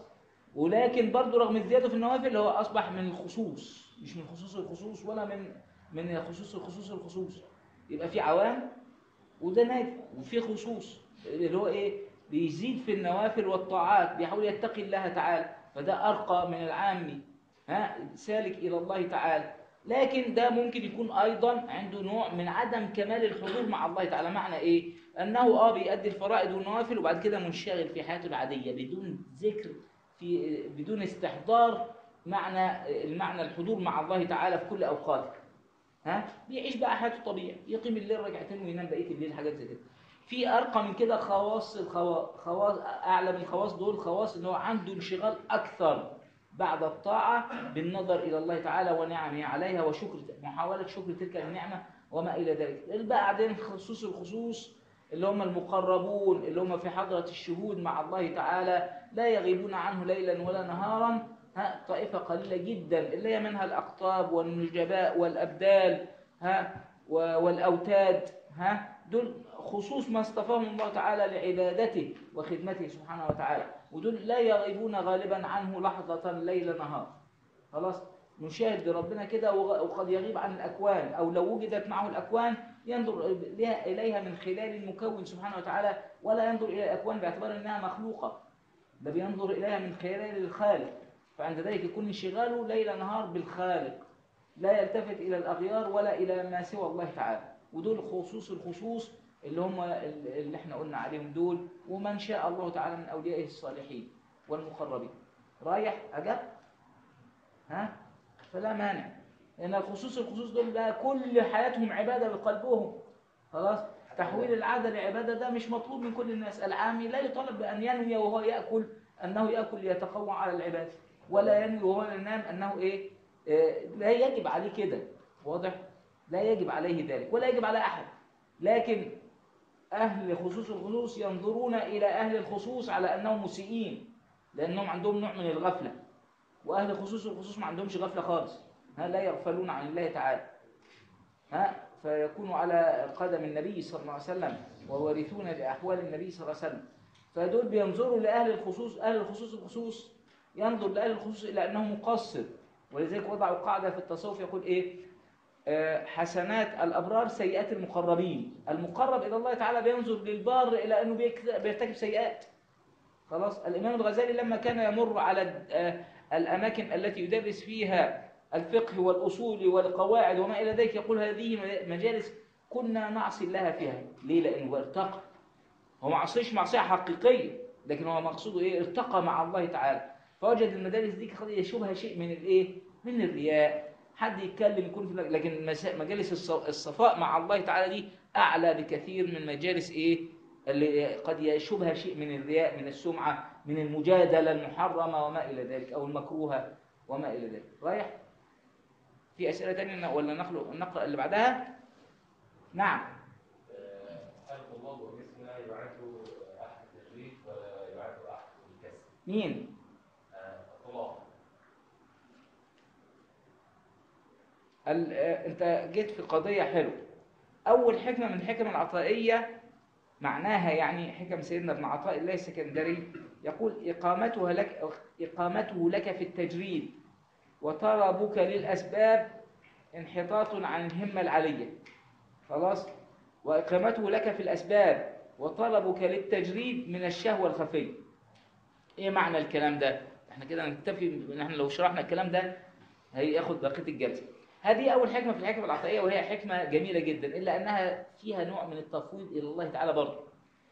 Speaker 1: ولكن برضو رغم الزيادة في النوافل هو أصبح من الخصوص مش من خصوص الخصوص ولا من من خصوص الخصوص الخصوص يبقى في عوام وده نادي وفي خصوص اللي هو ايه بيزيد في النوافل والطاعات بيحاول يتقي الله تعالى فده أرقى من العام ها سالك إلى الله تعالى لكن ده ممكن يكون أيضا عنده نوع من عدم كمال الحضور مع الله تعالى معنى إيه؟ أنه آه بيأدي الفرائض والنوافل وبعد كده منشغل في حياته العادية بدون ذكر في بدون استحضار معنى المعنى الحضور مع الله تعالى في كل أوقاته ها بيعيش بقى حياته طبيعي يقيم الليل ركعتين وينام بقية الليل حاجات زي كده في ارقى من كده خواص الخواص خواص اعلى من الخواص دول خواص ان هو عنده انشغال اكثر بعد الطاعه بالنظر الى الله تعالى ونعمه عليها وشكر محاوله شكر تلك النعمه وما الى ذلك بعدين خصوص الخصوص اللي هم المقربون اللي هم في حضره الشهود مع الله تعالى لا يغيبون عنه ليلا ولا نهارا ها طائفه قليله جدا اللي هي منها الاقطاب والنجباء والابدال ها والاوتاد ها دول خصوص ما اصطفاهم الله تعالى لعبادته وخدمته سبحانه وتعالى ودول لا يغيبون غالبا عنه لحظة ليل نهار خلاص نشاهد بربنا كده وقد يغيب عن الأكوان أو لو وجدت معه الأكوان ينظر إليها من خلال المكون سبحانه وتعالى ولا ينظر إلى الأكوان باعتبار أنها مخلوقة ده بينظر إليها من خلال الخالق فعند ذلك يكون انشغاله ليل نهار بالخالق لا يلتفت إلى الأغيار ولا إلى ما سوى الله تعالى ودول خصوص الخصوص اللي هم اللي احنا قلنا عليهم دول ومن شاء الله تعالى من أوليائه الصالحين والمقربين رايح أجب ها فلا مانع لأن الخصوص الخصوص دول بقى كل حياتهم عبادة بقلبهم خلاص تحويل العادة لعبادة ده مش مطلوب من كل الناس العامي لا يطالب بأن ينوي وهو يأكل أنه يأكل ليتقوى على العبادة ولا ينوي وهو ينام أنه إيه, إيه لا يجب عليه كده واضح لا يجب عليه ذلك ولا يجب على أحد لكن أهل خصوص الخصوص ينظرون إلى أهل الخصوص على أنهم مسيئين لأنهم عندهم نوع من الغفلة وأهل خصوص الخصوص ما عندهمش غفلة خالص ها لا يغفلون عن الله تعالى ها فيكونوا على قدم النبي صلى الله عليه وسلم وورثون لأحوال النبي صلى الله عليه وسلم فدول بينظروا لأهل الخصوص أهل الخصوص الخصوص ينظر لأهل الخصوص إلى أنه مقصر ولذلك وضعوا قاعدة في التصوف يقول إيه حسنات الأبرار سيئات المقربين المقرب إلى الله تعالى بينظر للبار إلى أنه بيرتكب سيئات خلاص الإمام الغزالي لما كان يمر على الأماكن التي يدرس فيها الفقه والأصول والقواعد وما إلى ذلك يقول هذه مجالس كنا نعصي الله فيها ليه؟ لأنه ارتقى هو ما عصيش معصية حقيقية لكن هو مقصوده إيه؟ ارتقى مع الله تعالى فوجد المدارس دي قد يشوبها شيء من الإيه؟ من الرياء حد يتكلم يكون في لكن مجالس الصفاء مع الله تعالى دي أعلى بكثير من مجالس إيه اللي قد يشبه شيء من الرياء من السمعة من المجادلة المحرمة وما إلى ذلك أو المكروهة وما إلى ذلك رايح في أسئلة تانية ولا نخلق نقرأ اللي بعدها نعم
Speaker 3: هل طلاب وجسمنا يبعثوا أحد التجريد ولا يبعثوا أحد الكسب؟
Speaker 1: مين
Speaker 3: طلاب
Speaker 1: ال- آه، انت جيت في قضية حلوة أول حكمة من الحكم العطائية معناها يعني حكم سيدنا ابن عطاء الله السكندري يقول إقامتها لك إقامته لك في التجريد وطلبك للأسباب انحطاط عن الهمة العالية خلاص وإقامته لك في الأسباب وطلبك للتجريد من الشهوة الخفية إيه معنى الكلام ده؟ احنا كده نكتفي ان احنا لو شرحنا الكلام ده هياخد بقية الجلسة هذه أول حكمة في الحكمة العطائية وهي حكمة جميلة جدا إلا أنها فيها نوع من التفويض إلى الله تعالى برضه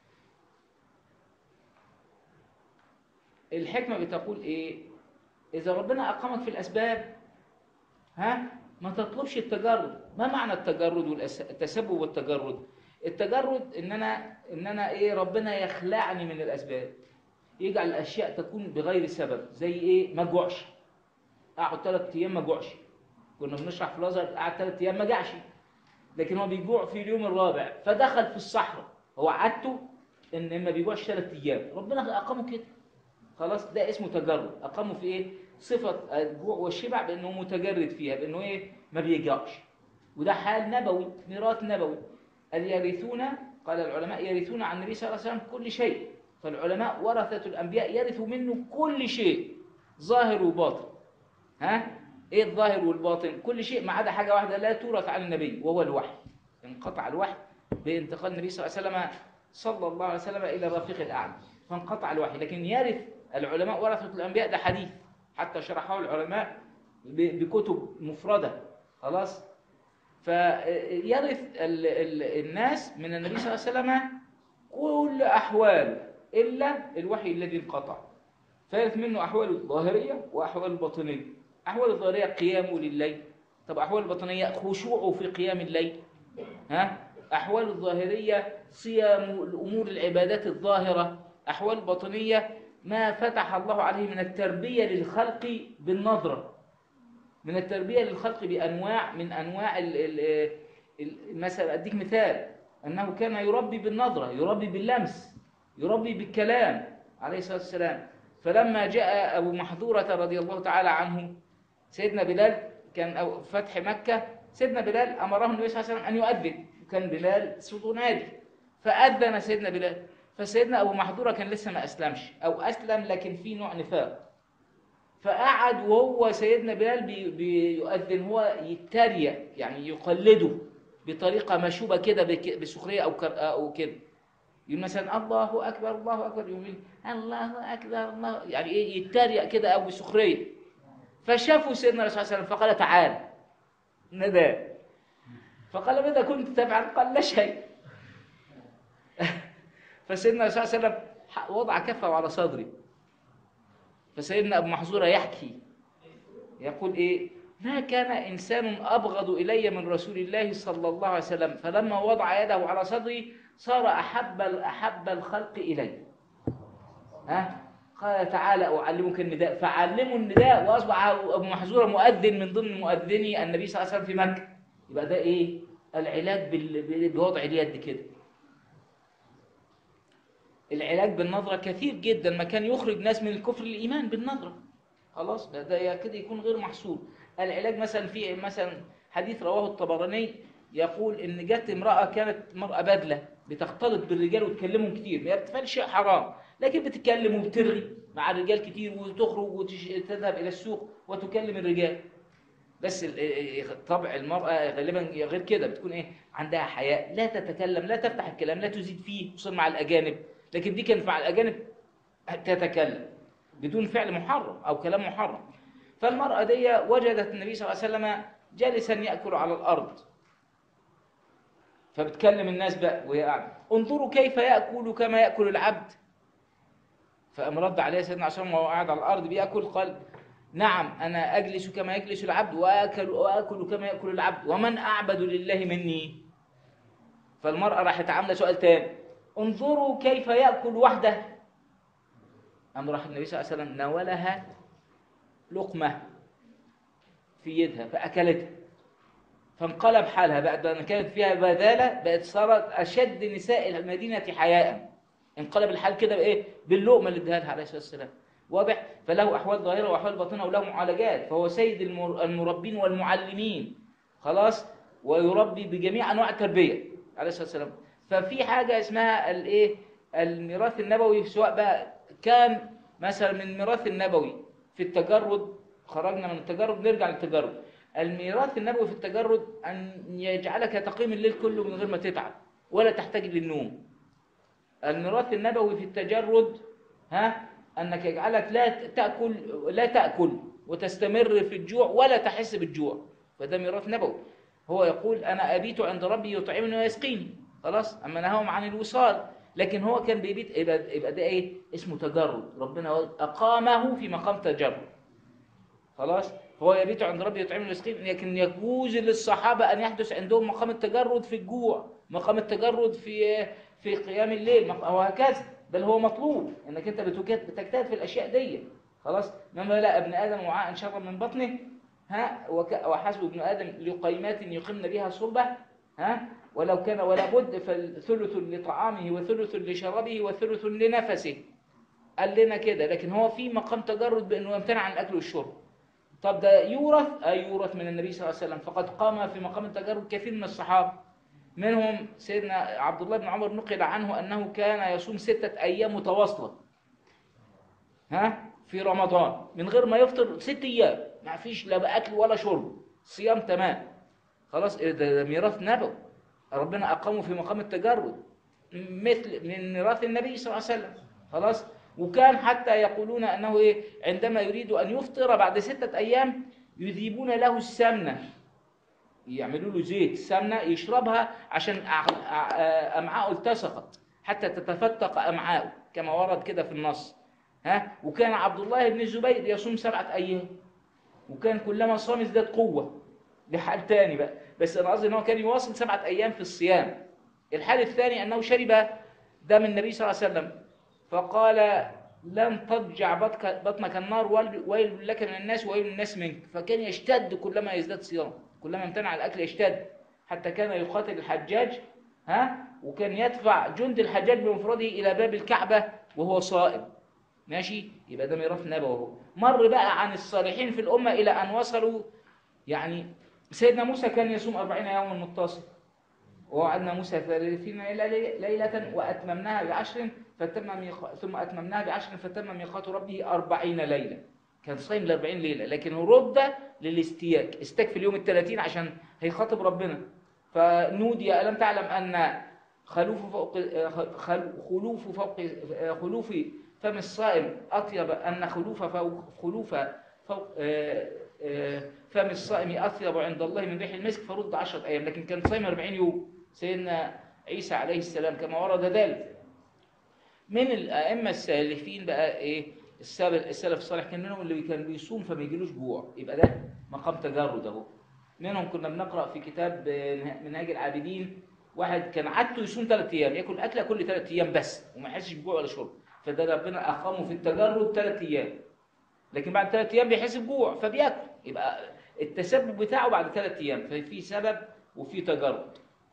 Speaker 1: الحكمة بتقول إيه إذا ربنا أقامك في الأسباب ها ما تطلبش التجرد ما معنى التجرد والتسبب والتجرد التجرد إن أنا إن أنا إيه ربنا يخلعني من الأسباب يجعل الأشياء تكون بغير سبب زي إيه ما جوعش أقعد ثلاث أيام ما جوعش كنا بنشرح في الازهر قعد ثلاث ايام ما جاعش لكن هو بيجوع في اليوم الرابع فدخل في الصحراء هو عادته ان ما بيجوعش ثلاث ايام ربنا اقامه كده خلاص ده اسمه تجرد اقامه في ايه صفه الجوع والشبع بانه متجرد فيها بانه ايه ما بيجوعش وده حال نبوي ميراث نبوي قال يرثون قال العلماء يرثون عن النبي صلى الله عليه وسلم كل شيء فالعلماء ورثة الأنبياء يرثوا منه كل شيء ظاهر وباطن ها ايه الظاهر والباطن كل شيء ما عدا حاجه واحده لا تورث عن النبي وهو الوحي انقطع الوحي بانتقال النبي صلى الله عليه وسلم صلى الله عليه وسلم الى الرفيق الاعلى فانقطع الوحي لكن يرث العلماء ورثه الانبياء ده حديث حتى شرحه العلماء ب- بكتب مفرده خلاص فيرث ال- ال- الناس من النبي صلى الله عليه وسلم كل احوال الا الوحي الذي انقطع فيرث منه احواله الظاهريه واحواله الباطنيه احوال الظاهريه قيامه لليل طب احوال الباطنيه خشوعه في قيام الليل ها احوال الظاهريه صيام الامور العبادات الظاهره احوال الباطنيه ما فتح الله عليه من التربيه للخلق بالنظره من التربيه للخلق بانواع من انواع ال ال ال- مثلا اديك مثال انه كان يربي بالنظره يربي باللمس يربي بالكلام عليه الصلاه والسلام فلما جاء ابو محذوره رضي الله تعالى عنه سيدنا بلال كان أو فتح مكه سيدنا بلال امره النبي صلى الله عليه وسلم ان يؤذن كان بلال صوته نادي فاذن سيدنا بلال فسيدنا ابو محذوره كان لسه ما اسلمش او اسلم لكن في نوع نفاق فقعد وهو سيدنا بلال بي- بيؤذن هو يتريق يعني يقلده بطريقه مشوبه كده بك- بسخريه او كر- او كده يقول مثلا الله اكبر الله اكبر يقول الله اكبر الله يعني ايه يتريق كده او بسخريه فشافوا سيدنا الرسول صلى الله عليه وسلم فقال تعال ندى فقال ماذا كنت تفعل قال لا شيء فسيدنا الرسول صلى الله عليه وسلم وضع كفه على صدري فسيدنا ابو محظوره يحكي يقول ايه ما كان انسان ابغض الي من رسول الله صلى الله عليه وسلم فلما وضع يده على صدري صار احب احب الخلق الي ها قال تعالى اعلمك النداء فعلموا النداء واصبح ابو محظوره مؤذن من ضمن مؤذني النبي صلى الله عليه وسلم في مكه يبقى ده ايه العلاج بال- بوضع اليد كده العلاج بالنظرة كثير جدا ما كان يخرج ناس من الكفر للإيمان بالنظرة خلاص ده- ده كده يكون غير محصول العلاج مثلا في مثلا حديث رواه الطبراني يقول ان جت امرأة كانت مرأة بدلة بتختلط بالرجال وتكلمهم كتير ما بتفعل شيء حرام لكن بتتكلم وبترغي مع الرجال كتير وتخرج وتذهب إلى السوق وتكلم الرجال بس ال- ال- طبع المرأة غالبا غير كده بتكون ايه عندها حياء لا تتكلم لا تفتح الكلام لا تزيد فيه خصوصا مع الأجانب لكن دي كانت مع الأجانب تتكلم بدون فعل محرم أو كلام محرم فالمرأة دي وجدت النبي صلى الله عليه وسلم جالسا يأكل على الأرض فبتكلم الناس بقى وهي قاعدة انظروا كيف يأكل كما يأكل العبد فقام رد عليه سيدنا عشان وهو قاعد على الأرض بيأكل قال نعم أنا أجلس كما يجلس العبد وآكل, وآكل كما يأكل العبد ومن أعبد لله مني فالمرأة راحت عاملة سؤال تاني انظروا كيف يأكل وحده أم راح النبي صلى الله عليه وسلم ناولها لقمة في يدها فأكلتها فانقلب حالها بعد أن كانت فيها بذالة بقت صارت أشد نساء المدينة حياء انقلب الحال كده بإيه باللقمة اللي اداها لها عليه الصلاة والسلام واضح فله أحوال ظاهرة وأحوال باطنة وله معالجات فهو سيد المر- المربين والمعلمين خلاص ويربي بجميع أنواع التربية عليه الصلاة والسلام ففي حاجة اسمها الايه الميراث النبوي سواء بقى كان مثلا من الميراث النبوي في التجرد خرجنا من التجرد نرجع للتجرد الميراث النبوي في التجرد أن يجعلك تقيم الليل كله من غير ما تتعب ولا تحتاج للنوم الميراث النبوي في التجرد ها أنك يجعلك لا تأكل لا تأكل وتستمر في الجوع ولا تحس بالجوع فده ميراث نبوي هو يقول أنا أبيت عند ربي يطعمني ويسقيني خلاص أما نهاهم عن الوصال لكن هو كان بيبيت يبقى, يبقى ده إيه اسمه تجرد ربنا أقامه في مقام تجرد خلاص هو يبيت عند ربي يطعمني ويسقيني لكن يجوز للصحابة أن يحدث عندهم مقام التجرد في الجوع مقام التجرد في في قيام الليل مق- وهكذا بل هو مطلوب انك انت بتجتهد بتجتهد في الاشياء دي خلاص انما لا ابن ادم وعاء شر من بطنه ها وك- وحسب ابن ادم لقيمات يقمن بها صلبه ها ولو كان ولا بد فالثلث لطعامه وثلث لشرابه وثلث لنفسه قال لنا كده لكن هو في مقام تجرد بانه يمتنع عن الاكل والشرب طب ده يورث اي يورث من النبي صلى الله عليه وسلم فقد قام في مقام التجرد كثير من الصحابه منهم سيدنا عبد الله بن عمر نقل عنه انه كان يصوم ستة ايام متواصلة ها في رمضان من غير ما يفطر ست ايام ما فيش لا بقى اكل ولا شرب صيام تمام خلاص إيه ده, ده ميراث نبوي ربنا اقامه في مقام التجرد مثل من ميراث النبي صلى الله عليه وسلم خلاص وكان حتى يقولون انه ايه عندما يريد ان يفطر بعد ستة ايام يذيبون له السمنه يعملوا له زيت سمنه يشربها عشان أع- أع- امعاءه التصقت حتى تتفتق امعاؤه كما ورد كده في النص ها وكان عبد الله بن الزبير يصوم سبعه ايام وكان كلما صام ازداد قوه ده حال تاني بقى بس انا قصدي ان هو كان يواصل سبعه ايام في الصيام الحال الثاني انه شرب دم النبي صلى الله عليه وسلم فقال لن تضجع بطك- بطنك النار ويل- ويل لك من الناس وويل الناس منك فكان يشتد كلما يزداد صيام كلما امتنع الاكل يشتد حتى كان يقاتل الحجاج ها وكان يدفع جند الحجاج بمفرده الى باب الكعبه وهو صائم ماشي يبقى ده ميراث نبوي اهو مر بقى عن الصالحين في الامه الى ان وصلوا يعني سيدنا موسى كان يصوم أربعين يوما متصل ووعدنا موسى ثلاثين ليلة- ليلة وأتممناها بعشر فتم ميقا... ثم أتممناها بعشر فتم ميقات ربه أربعين ليلة كان صايم الأربعين ليلة لكن رد للاستياك استك في اليوم الثلاثين عشان هيخاطب ربنا فنودي ألم تعلم أن خلوف فوق خل- خلوف فوق خلوف فم الصائم أطيب أن خلوف فوق خلوف فوق آه، آه، فم الصائم أطيب عند الله من ريح المسك فرد عشرة أيام لكن كان صايم 40 يوم سيدنا عيسى عليه السلام كما ورد ذلك من الأئمة السالفين بقى إيه السلف السلف الصالح كان منهم اللي كان بيصوم فما يجيلوش جوع يبقى ده مقام تجرد أهو منهم كنا بنقرأ في كتاب آه، منهاج العابدين واحد كان عادته يصوم ثلاث أيام ياكل أكلة كل ثلاث أيام بس وما يحسش بجوع ولا شرب فده ربنا أقامه في التجرد ثلاث أيام لكن بعد ثلاث ايام بيحس بجوع فبياكل يبقى التسبب بتاعه بعد ثلاث ايام ففي سبب وفي تجرد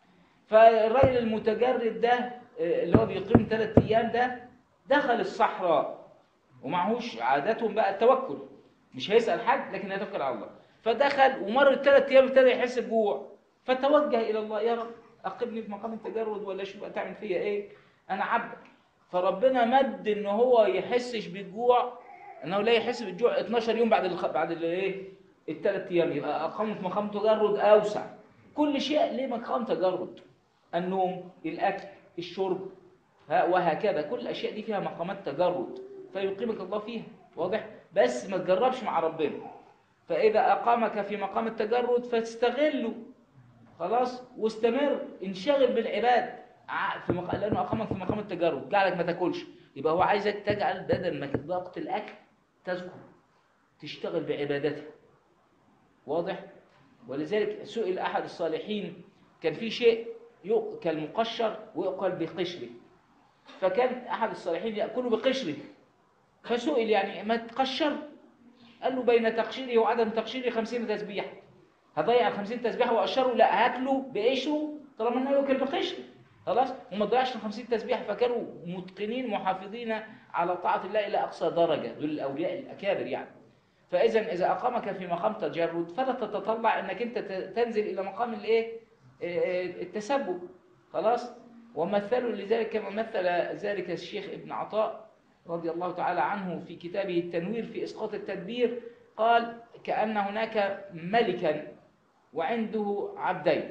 Speaker 1: فالراجل المتجرد ده آه، اللي هو بيقيم ثلاث ايام ده دخل الصحراء ومعهوش عادتهم بقى التوكل مش هيسال حد لكن هيتوكل على الله فدخل ومر الثلاث ايام ابتدى يحس بجوع فتوجه الى الله يا رب اقمني في مقام التجرد ولا شوف تعمل فيا ايه انا عبدك فربنا مد ان هو يحسش بالجوع انه لا يحس بالجوع 12 يوم بعد الخ... بعد الايه الثلاث ايام يبقى اقامه في مقام تجرد اوسع كل شيء ليه مقام تجرد النوم الاكل الشرب ها وهكذا كل الاشياء دي فيها مقامات تجرد فيقيمك الله فيها واضح بس ما تجربش مع ربنا فاذا اقامك في مقام التجرد فاستغله خلاص واستمر انشغل بالعباد ع- في مق... لانه اقامك في مقام التجرد جعلك ما تاكلش يبقى هو عايزك تجعل بدل ما ضغط الاكل تذكر تشتغل بعبادته واضح ولذلك سئل احد الصالحين كان في شيء يؤكل مقشر ويؤكل بقشره فكان احد الصالحين ياكله بقشره فسئل يعني ما تقشر قال له بين تقشيره وعدم تقشيره خمسين تسبيح هضيع الخمسين تسبيحة وأقشره لا هاكله بقشره طالما انه ياكل بقشره خلاص وما تضيعش الخمسين تسبيحة فكانوا متقنين محافظين على طاعة الله إلى أقصى درجة دول الأولياء الأكابر يعني فإذا إذا أقامك في مقام تجرد فلا تتطلع أنك أنت ت- تنزل إلى مقام الإيه إيه، التسبب خلاص ومثلوا لذلك كما مثل ذلك الشيخ ابن عطاء رضي الله تعالى عنه في كتابه التنوير في إسقاط التدبير قال كأن هناك ملكا وعنده عبدين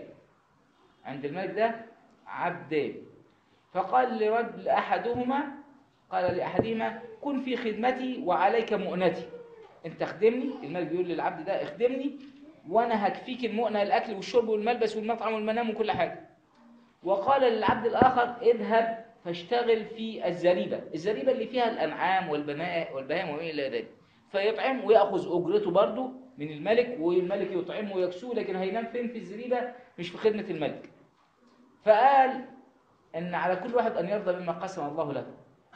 Speaker 1: عند الملك ده عبدين فقال لرجل أحدهما قال لأحدهما كن في خدمتي وعليك مؤنتي انت خدمني الملك بيقول للعبد ده اخدمني وانا هكفيك المؤنة الاكل والشرب والملبس والمطعم والمنام وكل حاجة وقال للعبد الاخر اذهب فاشتغل في الزريبة الزريبة اللي فيها الانعام والبناء والبهائم وما الى ذلك فيطعم وياخذ اجرته برضه من الملك والملك يطعمه ويكسوه لكن هينام فين في الزريبة مش في خدمة الملك فقال ان على كل واحد ان يرضى بما قسم الله له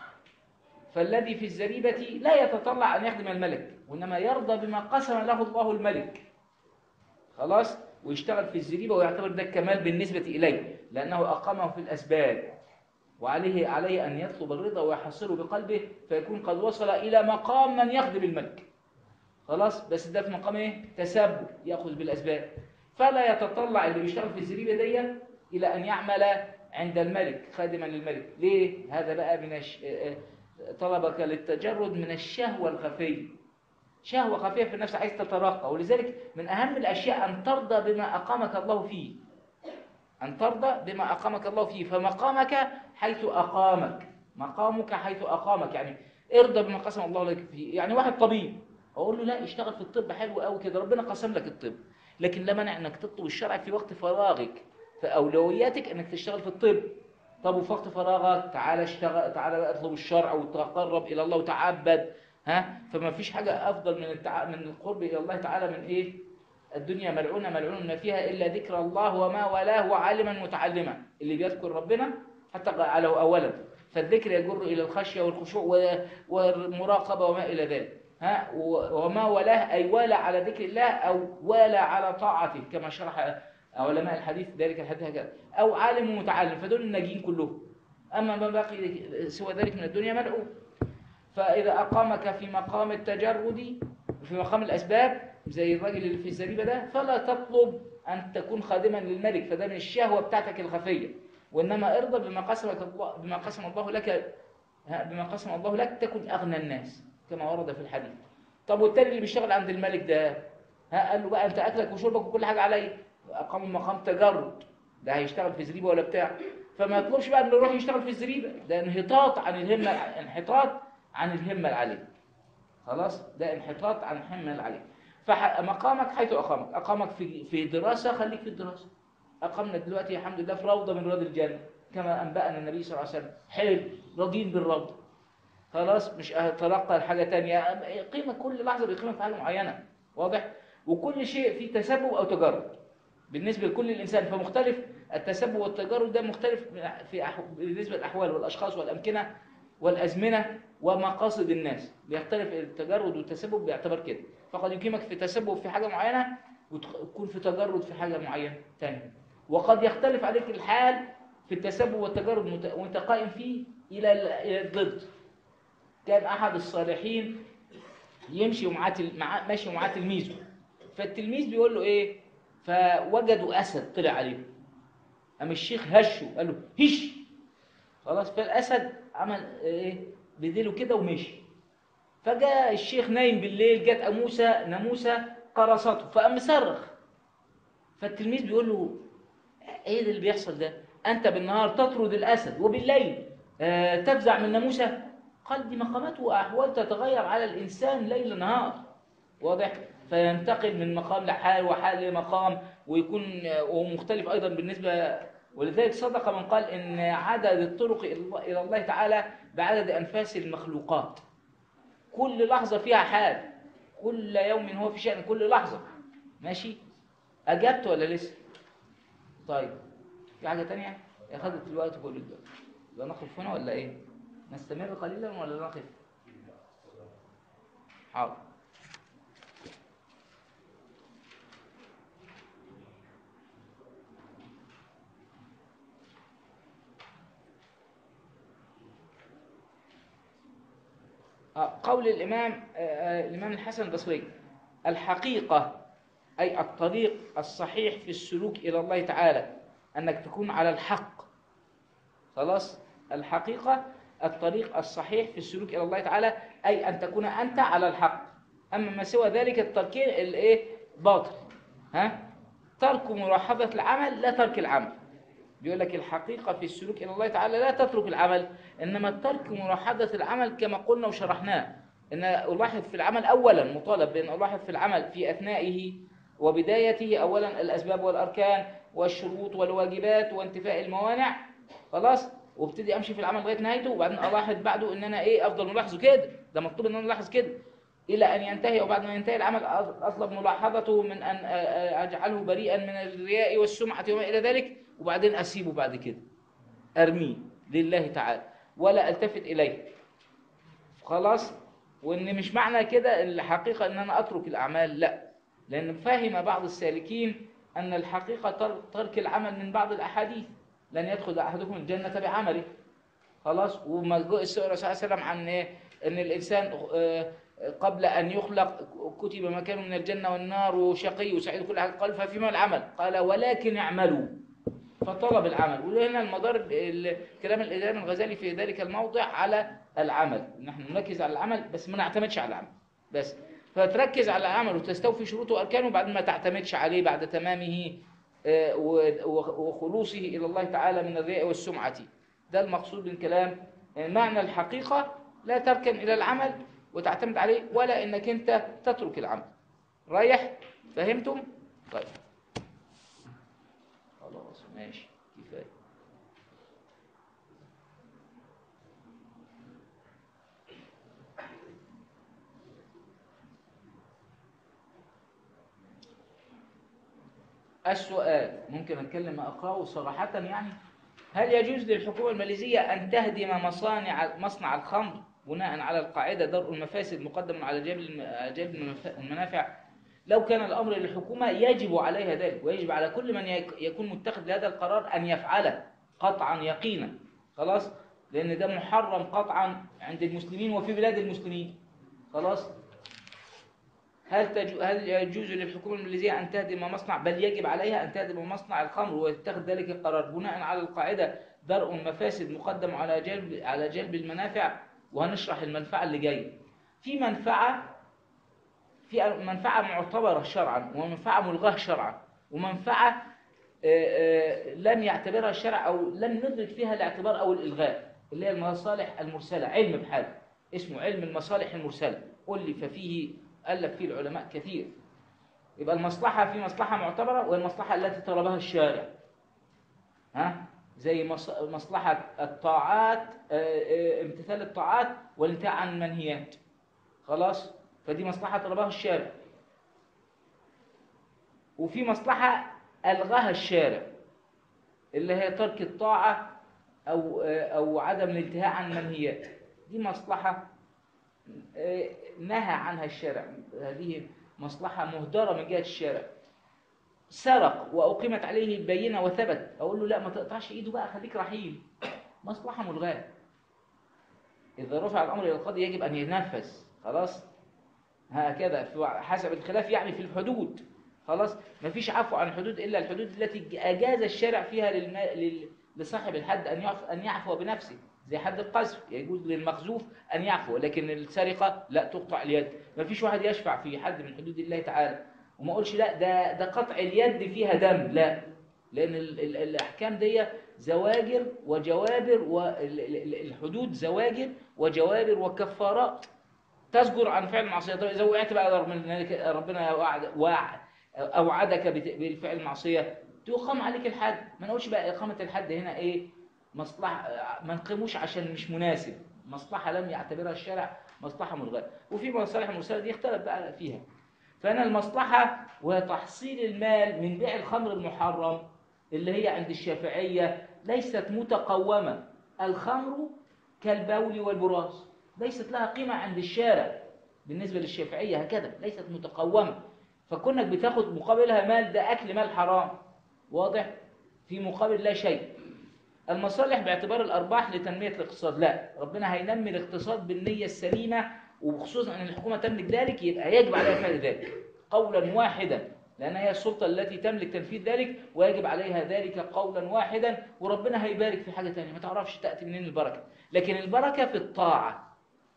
Speaker 1: فالذي في الزريبة لا يتطلع أن يخدم الملك وإنما يرضى بما قسم له الله الملك خلاص ويشتغل في الزريبة ويعتبر ده الكمال بالنسبة إليه لأنه أقامه في الأسباب وعليه عليه أن يطلب الرضا ويحصره بقلبه فيكون قد وصل إلى مقام من يخدم الملك خلاص بس ده في مقام ايه تسبب ياخذ بالاسباب فلا يتطلع اللي بيشتغل في الزريبه دي الى ان يعمل عند الملك خادما للملك ليه هذا بقى من الش... طلبك للتجرد من الشهوة الخفية شهوة خفية في النفس عايز تترقى ولذلك من أهم الأشياء أن ترضى بما أقامك الله فيه أن ترضى بما أقامك الله فيه فمقامك حيث أقامك مقامك حيث أقامك يعني ارضى بما قسم الله لك فيه يعني واحد طبيب أقول له لا اشتغل في الطب حلو قوي كده ربنا قسم لك الطب لكن لا مانع انك تطلب الشرع في وقت فراغك فاولوياتك انك تشتغل في الطب طب وفي وقت فراغك تعالى اشتغل تعالى بقى اطلب الشرع وتقرب الى الله وتعبد ها فما فيش حاجه افضل من التع... من القرب الى الله تعالى من ايه الدنيا ملعونه ملعون ما فيها الا ذكر الله وما والاه وعالما متعلما اللي بيذكر ربنا حتى جعله اولا فالذكر يجر الى الخشيه والخشوع و- والمراقبه وما الى ذلك ها و- وما والاه أي والى على ذكر الله أو والى على طاعته كما شرح علماء الحديث ذلك الحديث هكذا أو عالم ومتعلم فدول الناجين كلهم أما ما بقي سوى ذلك من الدنيا ملعون فإذا أقامك في مقام التجرد في مقام الأسباب زي الراجل اللي في الزريبة ده فلا تطلب أن تكون خادما للملك فده من الشهوة بتاعتك الخفية وإنما ارضى بما قسمك الله بما قسم الله لك ها، بما قسم الله لك تكن أغنى الناس كما ورد في الحديث طب والتاني اللي بيشتغل عند الملك ده ها قال له بقى انت اكلك وشربك وكل حاجه عليا اقام مقام تجرد ده هيشتغل في زريبه ولا بتاع فما يطلبش بقى انه يروح يشتغل في الزريبه ده انحطاط عن الهمه انحطاط عن الهمه العاليه خلاص ده انحطاط عن الهمه العاليه فمقامك حيث اقامك اقامك في في دراسه خليك في الدراسه اقمنا دلوقتي الحمد لله في روضه من رياض الجنه كما انبانا النبي صلى الله عليه وسلم حلو راضين بالروضه خلاص مش هتلقى لحاجه تانية قيمه كل لحظه بقيمه في حاجه معينه واضح وكل شيء فيه تسبب او تجرد بالنسبه لكل الانسان فمختلف التسبب والتجرد ده مختلف في أحو... بالنسبه للاحوال والاشخاص والامكنه والازمنه ومقاصد الناس بيختلف التجرد والتسبب بيعتبر كده فقد يقيمك في تسبب في حاجه معينه وتكون في تجرد في حاجه معينه تانية وقد يختلف عليك الحال في التسبب والتجرد مت- وانت قائم فيه الى ال- إلى الضد كان احد الصالحين يمشي ومعاه تل- معاه ماشي ومعاه تلميذه فالتلميذ بيقول له ايه فوجدوا اسد طلع عليهم قام الشيخ هشه قال له هش خلاص فالاسد عمل ايه بديله كده ومشي فجاء الشيخ نايم بالليل جت اموسه ناموسه قرصته فقام مصرخ فالتلميذ بيقول له ايه ده اللي بيحصل ده انت بالنهار تطرد الاسد وبالليل آه تفزع من ناموسه قال دي مقامات واحوال تتغير على الانسان ليل نهار واضح فينتقل من مقام لحال وحال لمقام ويكون ومختلف ايضا بالنسبه ولذلك صدق من قال ان عدد الطرق الى الله- الى الله تعالى بعدد انفاس المخلوقات كل لحظه فيها حال كل يوم هو في شأن كل لحظه ماشي اجبت ولا لسه طيب في حاجه تانية اخذت الوقت كله دلوقتي يبقى نقف هنا ولا ايه نستمر قليلا ولا نقف حاضر آه، قول الإمام آه، آه، الإمام الحسن البصري الحقيقة أي الطريق الصحيح في السلوك إلى الله تعالى أنك تكون على الحق خلاص الحقيقة الطريق الصحيح في السلوك إلى الله تعالى أي أن تكون أنت على الحق أما ما سوى ذلك التركين الإيه باطل ها ترك ملاحظة العمل لا ترك العمل بيقول لك الحقيقة في السلوك إلى الله تعالى لا تترك العمل إنما ترك ملاحظة العمل كما قلنا وشرحناه إن ألاحظ في العمل أولا مطالب بأن ألاحظ في العمل في أثنائه وبدايته أولا الأسباب والأركان والشروط والواجبات وانتفاء الموانع خلاص وابتدي امشي في العمل لغايه نهايته وبعدين الاحظ بعده ان انا ايه افضل ملاحظه كده ده مطلوب ان انا الاحظ كده الى ان ينتهي وبعد ما ينتهي العمل أ- اطلب ملاحظته من ان أ- أ- اجعله بريئا من الرياء والسمعه وما الى ذلك وبعدين اسيبه بعد كده ارميه لله تعالى ولا التفت اليه خلاص وان مش معنى كده الحقيقه ان انا اترك الاعمال لا لان فهم بعض السالكين ان الحقيقه تر- ترك العمل من بعض الاحاديث لن يدخل احدكم الجنه بعمله خلاص وما جاء السؤال صلى الله عليه وسلم عن إيه؟ ان الانسان آه، قبل ان يخلق كتب مكانه من الجنه والنار وشقي وسعيد كل حاجه قال ففيما العمل قال ولكن اعملوا فطلب العمل وهنا المدار ال- كلام الإمام الغزالي في ذلك الموضع على العمل نحن نركز على العمل بس ما نعتمدش على العمل بس فتركز على العمل وتستوفي شروطه وأركانه بعد ما تعتمدش عليه بعد تمامه آه، و- و- وخلوصه إلى الله تعالى من الرياء والسمعة ده المقصود من كلام آه، معنى الحقيقة لا تركن إلى العمل وتعتمد عليه ولا إنك أنت تترك العمل رايح فهمتم؟ طيب خلاص ماشي كفاية السؤال ممكن أتكلم ما أقرأه صراحة يعني هل يجوز للحكومة الماليزية أن تهدم مصانع مصنع الخمر بناء على القاعدة درء المفاسد مقدم على جلب الم- على جلب المف- المنافع لو كان الأمر للحكومة يجب عليها ذلك ويجب على كل من يك- يكون متخذ لهذا القرار أن يفعله قطعا يقينا خلاص لأن ده محرم قطعا عند المسلمين وفي بلاد المسلمين خلاص هل تجو هل يجوز للحكومة الماليزية أن تهدم مصنع بل يجب عليها أن تهدم مصنع الخمر ويتخذ ذلك القرار بناء على القاعدة درء المفاسد مقدم على جلب على جلب المنافع وهنشرح المنفعة اللي جاية في منفعة في منفعة معتبرة شرعا ومنفعة ملغاة شرعا ومنفعة آه، آه، لم يعتبرها الشرع أو لم ندرك فيها الاعتبار أو الإلغاء اللي هي المصالح المرسلة علم بحاله اسمه علم المصالح المرسلة ألف فيه ألف فيه العلماء كثير يبقى المصلحة في مصلحة معتبرة والمصلحة التي طلبها الشارع ها زي مص- مصلحة الطاعات آه، آه، امتثال الطاعات والانتهاء عن المنهيات خلاص فدي مصلحة طلبها الشارع وفي مصلحة ألغاها الشارع اللي هي ترك الطاعة أو أو عدم الانتهاء عن المنهيات دي مصلحة آه، نهى عنها الشارع هذه مصلحة مهدرة من جهة الشارع سرق وأقيمت عليه البينة وثبت أقول له لا ما تقطعش إيده بقى خليك رحيم مصلحة ملغاة إذا رفع الأمر إلى القاضي يجب أن ينفذ خلاص هكذا في حسب الخلاف يعني في الحدود خلاص مفيش عفو عن الحدود إلا الحدود التي أجاز الشارع فيها للما... لل... لصاحب الحد أن يعفو, أن يعفو بنفسه زي حد القذف يجوز للمخزوف أن يعفو لكن السرقة لا تقطع اليد مفيش واحد يشفع في حد من حدود الله تعالى وما أقولش لا ده ده قطع اليد فيها دم لا لأن ال... ال... الأحكام دي زواجر وجوابر والحدود زواجر وجوابر وكفارات تزجر عن فعل المعصية طيب إذا وقعت بقى ربنا ربنا وعد وعد أوعدك بت- بالفعل المعصية تقام عليك الحد ما نقولش بقى إقامة الحد هنا إيه مصلحة ما نقيموش عشان مش مناسب مصلحة لم يعتبرها الشارع مصلحة ملغاة وفي مصالح المرسلة دي اختلف بقى فيها فأنا المصلحة وهي تحصيل المال من بيع الخمر المحرم اللي هي عند الشافعية ليست متقومة الخمر كالبول والبراز ليست لها قيمة عند الشارع بالنسبة للشافعية هكذا ليست متقومة فكونك بتاخد مقابلها مال ده أكل مال حرام واضح في مقابل لا شيء المصالح باعتبار الأرباح لتنمية الاقتصاد لا ربنا هينمي الاقتصاد بالنية السليمة وخصوصا أن الحكومة تملك ذلك يبقى يجب عليها فعل ذلك قولا واحدا لأن هي السلطة التي تملك تنفيذ ذلك ويجب عليها ذلك قولا واحدا وربنا هيبارك في حاجة تانية ما تعرفش تأتي منين البركة لكن البركة في الطاعة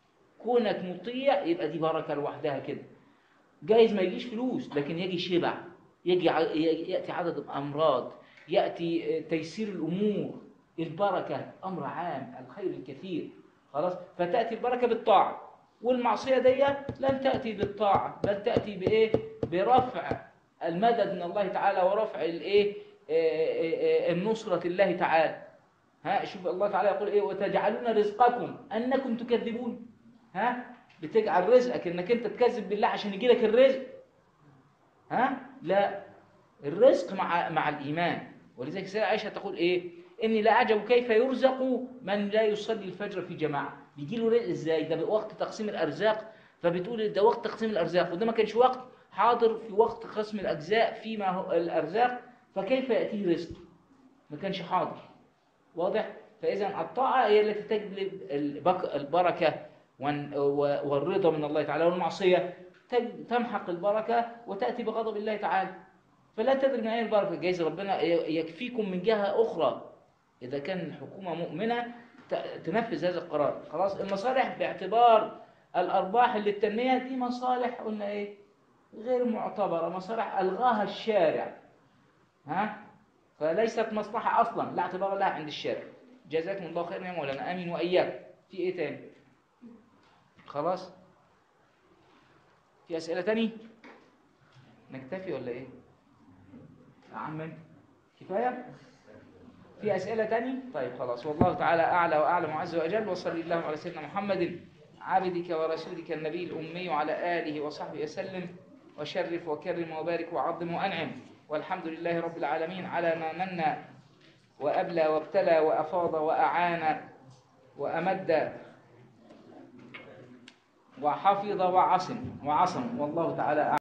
Speaker 1: كونك مطيع يبقى دي بركة لوحدها كده جايز ما يجيش فلوس لكن يجي شبع يجي ع- ي- يأتي عدد الأمراض يأتي آه، تيسير الأمور البركة أمر عام الخير الكثير خلاص فتأتي البركة بالطاعة والمعصية دي لن تأتي بالطاعة بل تأتي بإيه برفع المدد من الله تعالى ورفع الإيه آه، آه، آه، النصرة الله تعالى ها شوف الله تعالى يقول إيه وتجعلون رزقكم أنكم تكذبون ها بتجعل رزقك انك انت تكذب بالله عشان يجي لك الرزق ها لا الرزق مع مع الايمان ولذلك سيدة عائشه تقول ايه اني لا اعجب كيف يرزق من لا يصلي الفجر في جماعه بيجي له رزق ازاي ده وقت تقسيم الارزاق فبتقول ده وقت تقسيم الارزاق وده ما كانش وقت حاضر في وقت قسم الاجزاء فيما هو الارزاق فكيف ياتيه رزق ما كانش حاضر واضح فاذا الطاعه هي التي تجلب البك- البركه وان- و- والرضا من الله تعالى والمعصية تج- تمحق البركة وتأتي بغضب الله تعالى فلا تدري من أين البركة جايز ربنا ي- يكفيكم من جهة أخرى إذا كان الحكومة مؤمنة ت- تنفذ هذا القرار خلاص المصالح باعتبار الأرباح اللي التنمية دي مصالح قلنا إيه غير معتبرة مصالح ألغاها الشارع ها فليست مصلحة أصلا لا اعتبار لها عند الشارع جزاكم الله خيرا يا مولانا آمين وإياك في إيه تاني خلاص في أسئلة تاني نكتفي ولا إيه يا عم كفاية في أسئلة تاني طيب خلاص والله تعالى أعلى وأعلم عز وجل وصلي اللهم على سيدنا محمد عبدك ورسولك النبي الأمي وعلى آله وصحبه وسلم وشرف وكرم وبارك وعظم وأنعم والحمد لله رب العالمين على ما من وأبلى وابتلى وأفاض وأعان وأمد وحفظ وعصم وعصم والله تعالى أعلم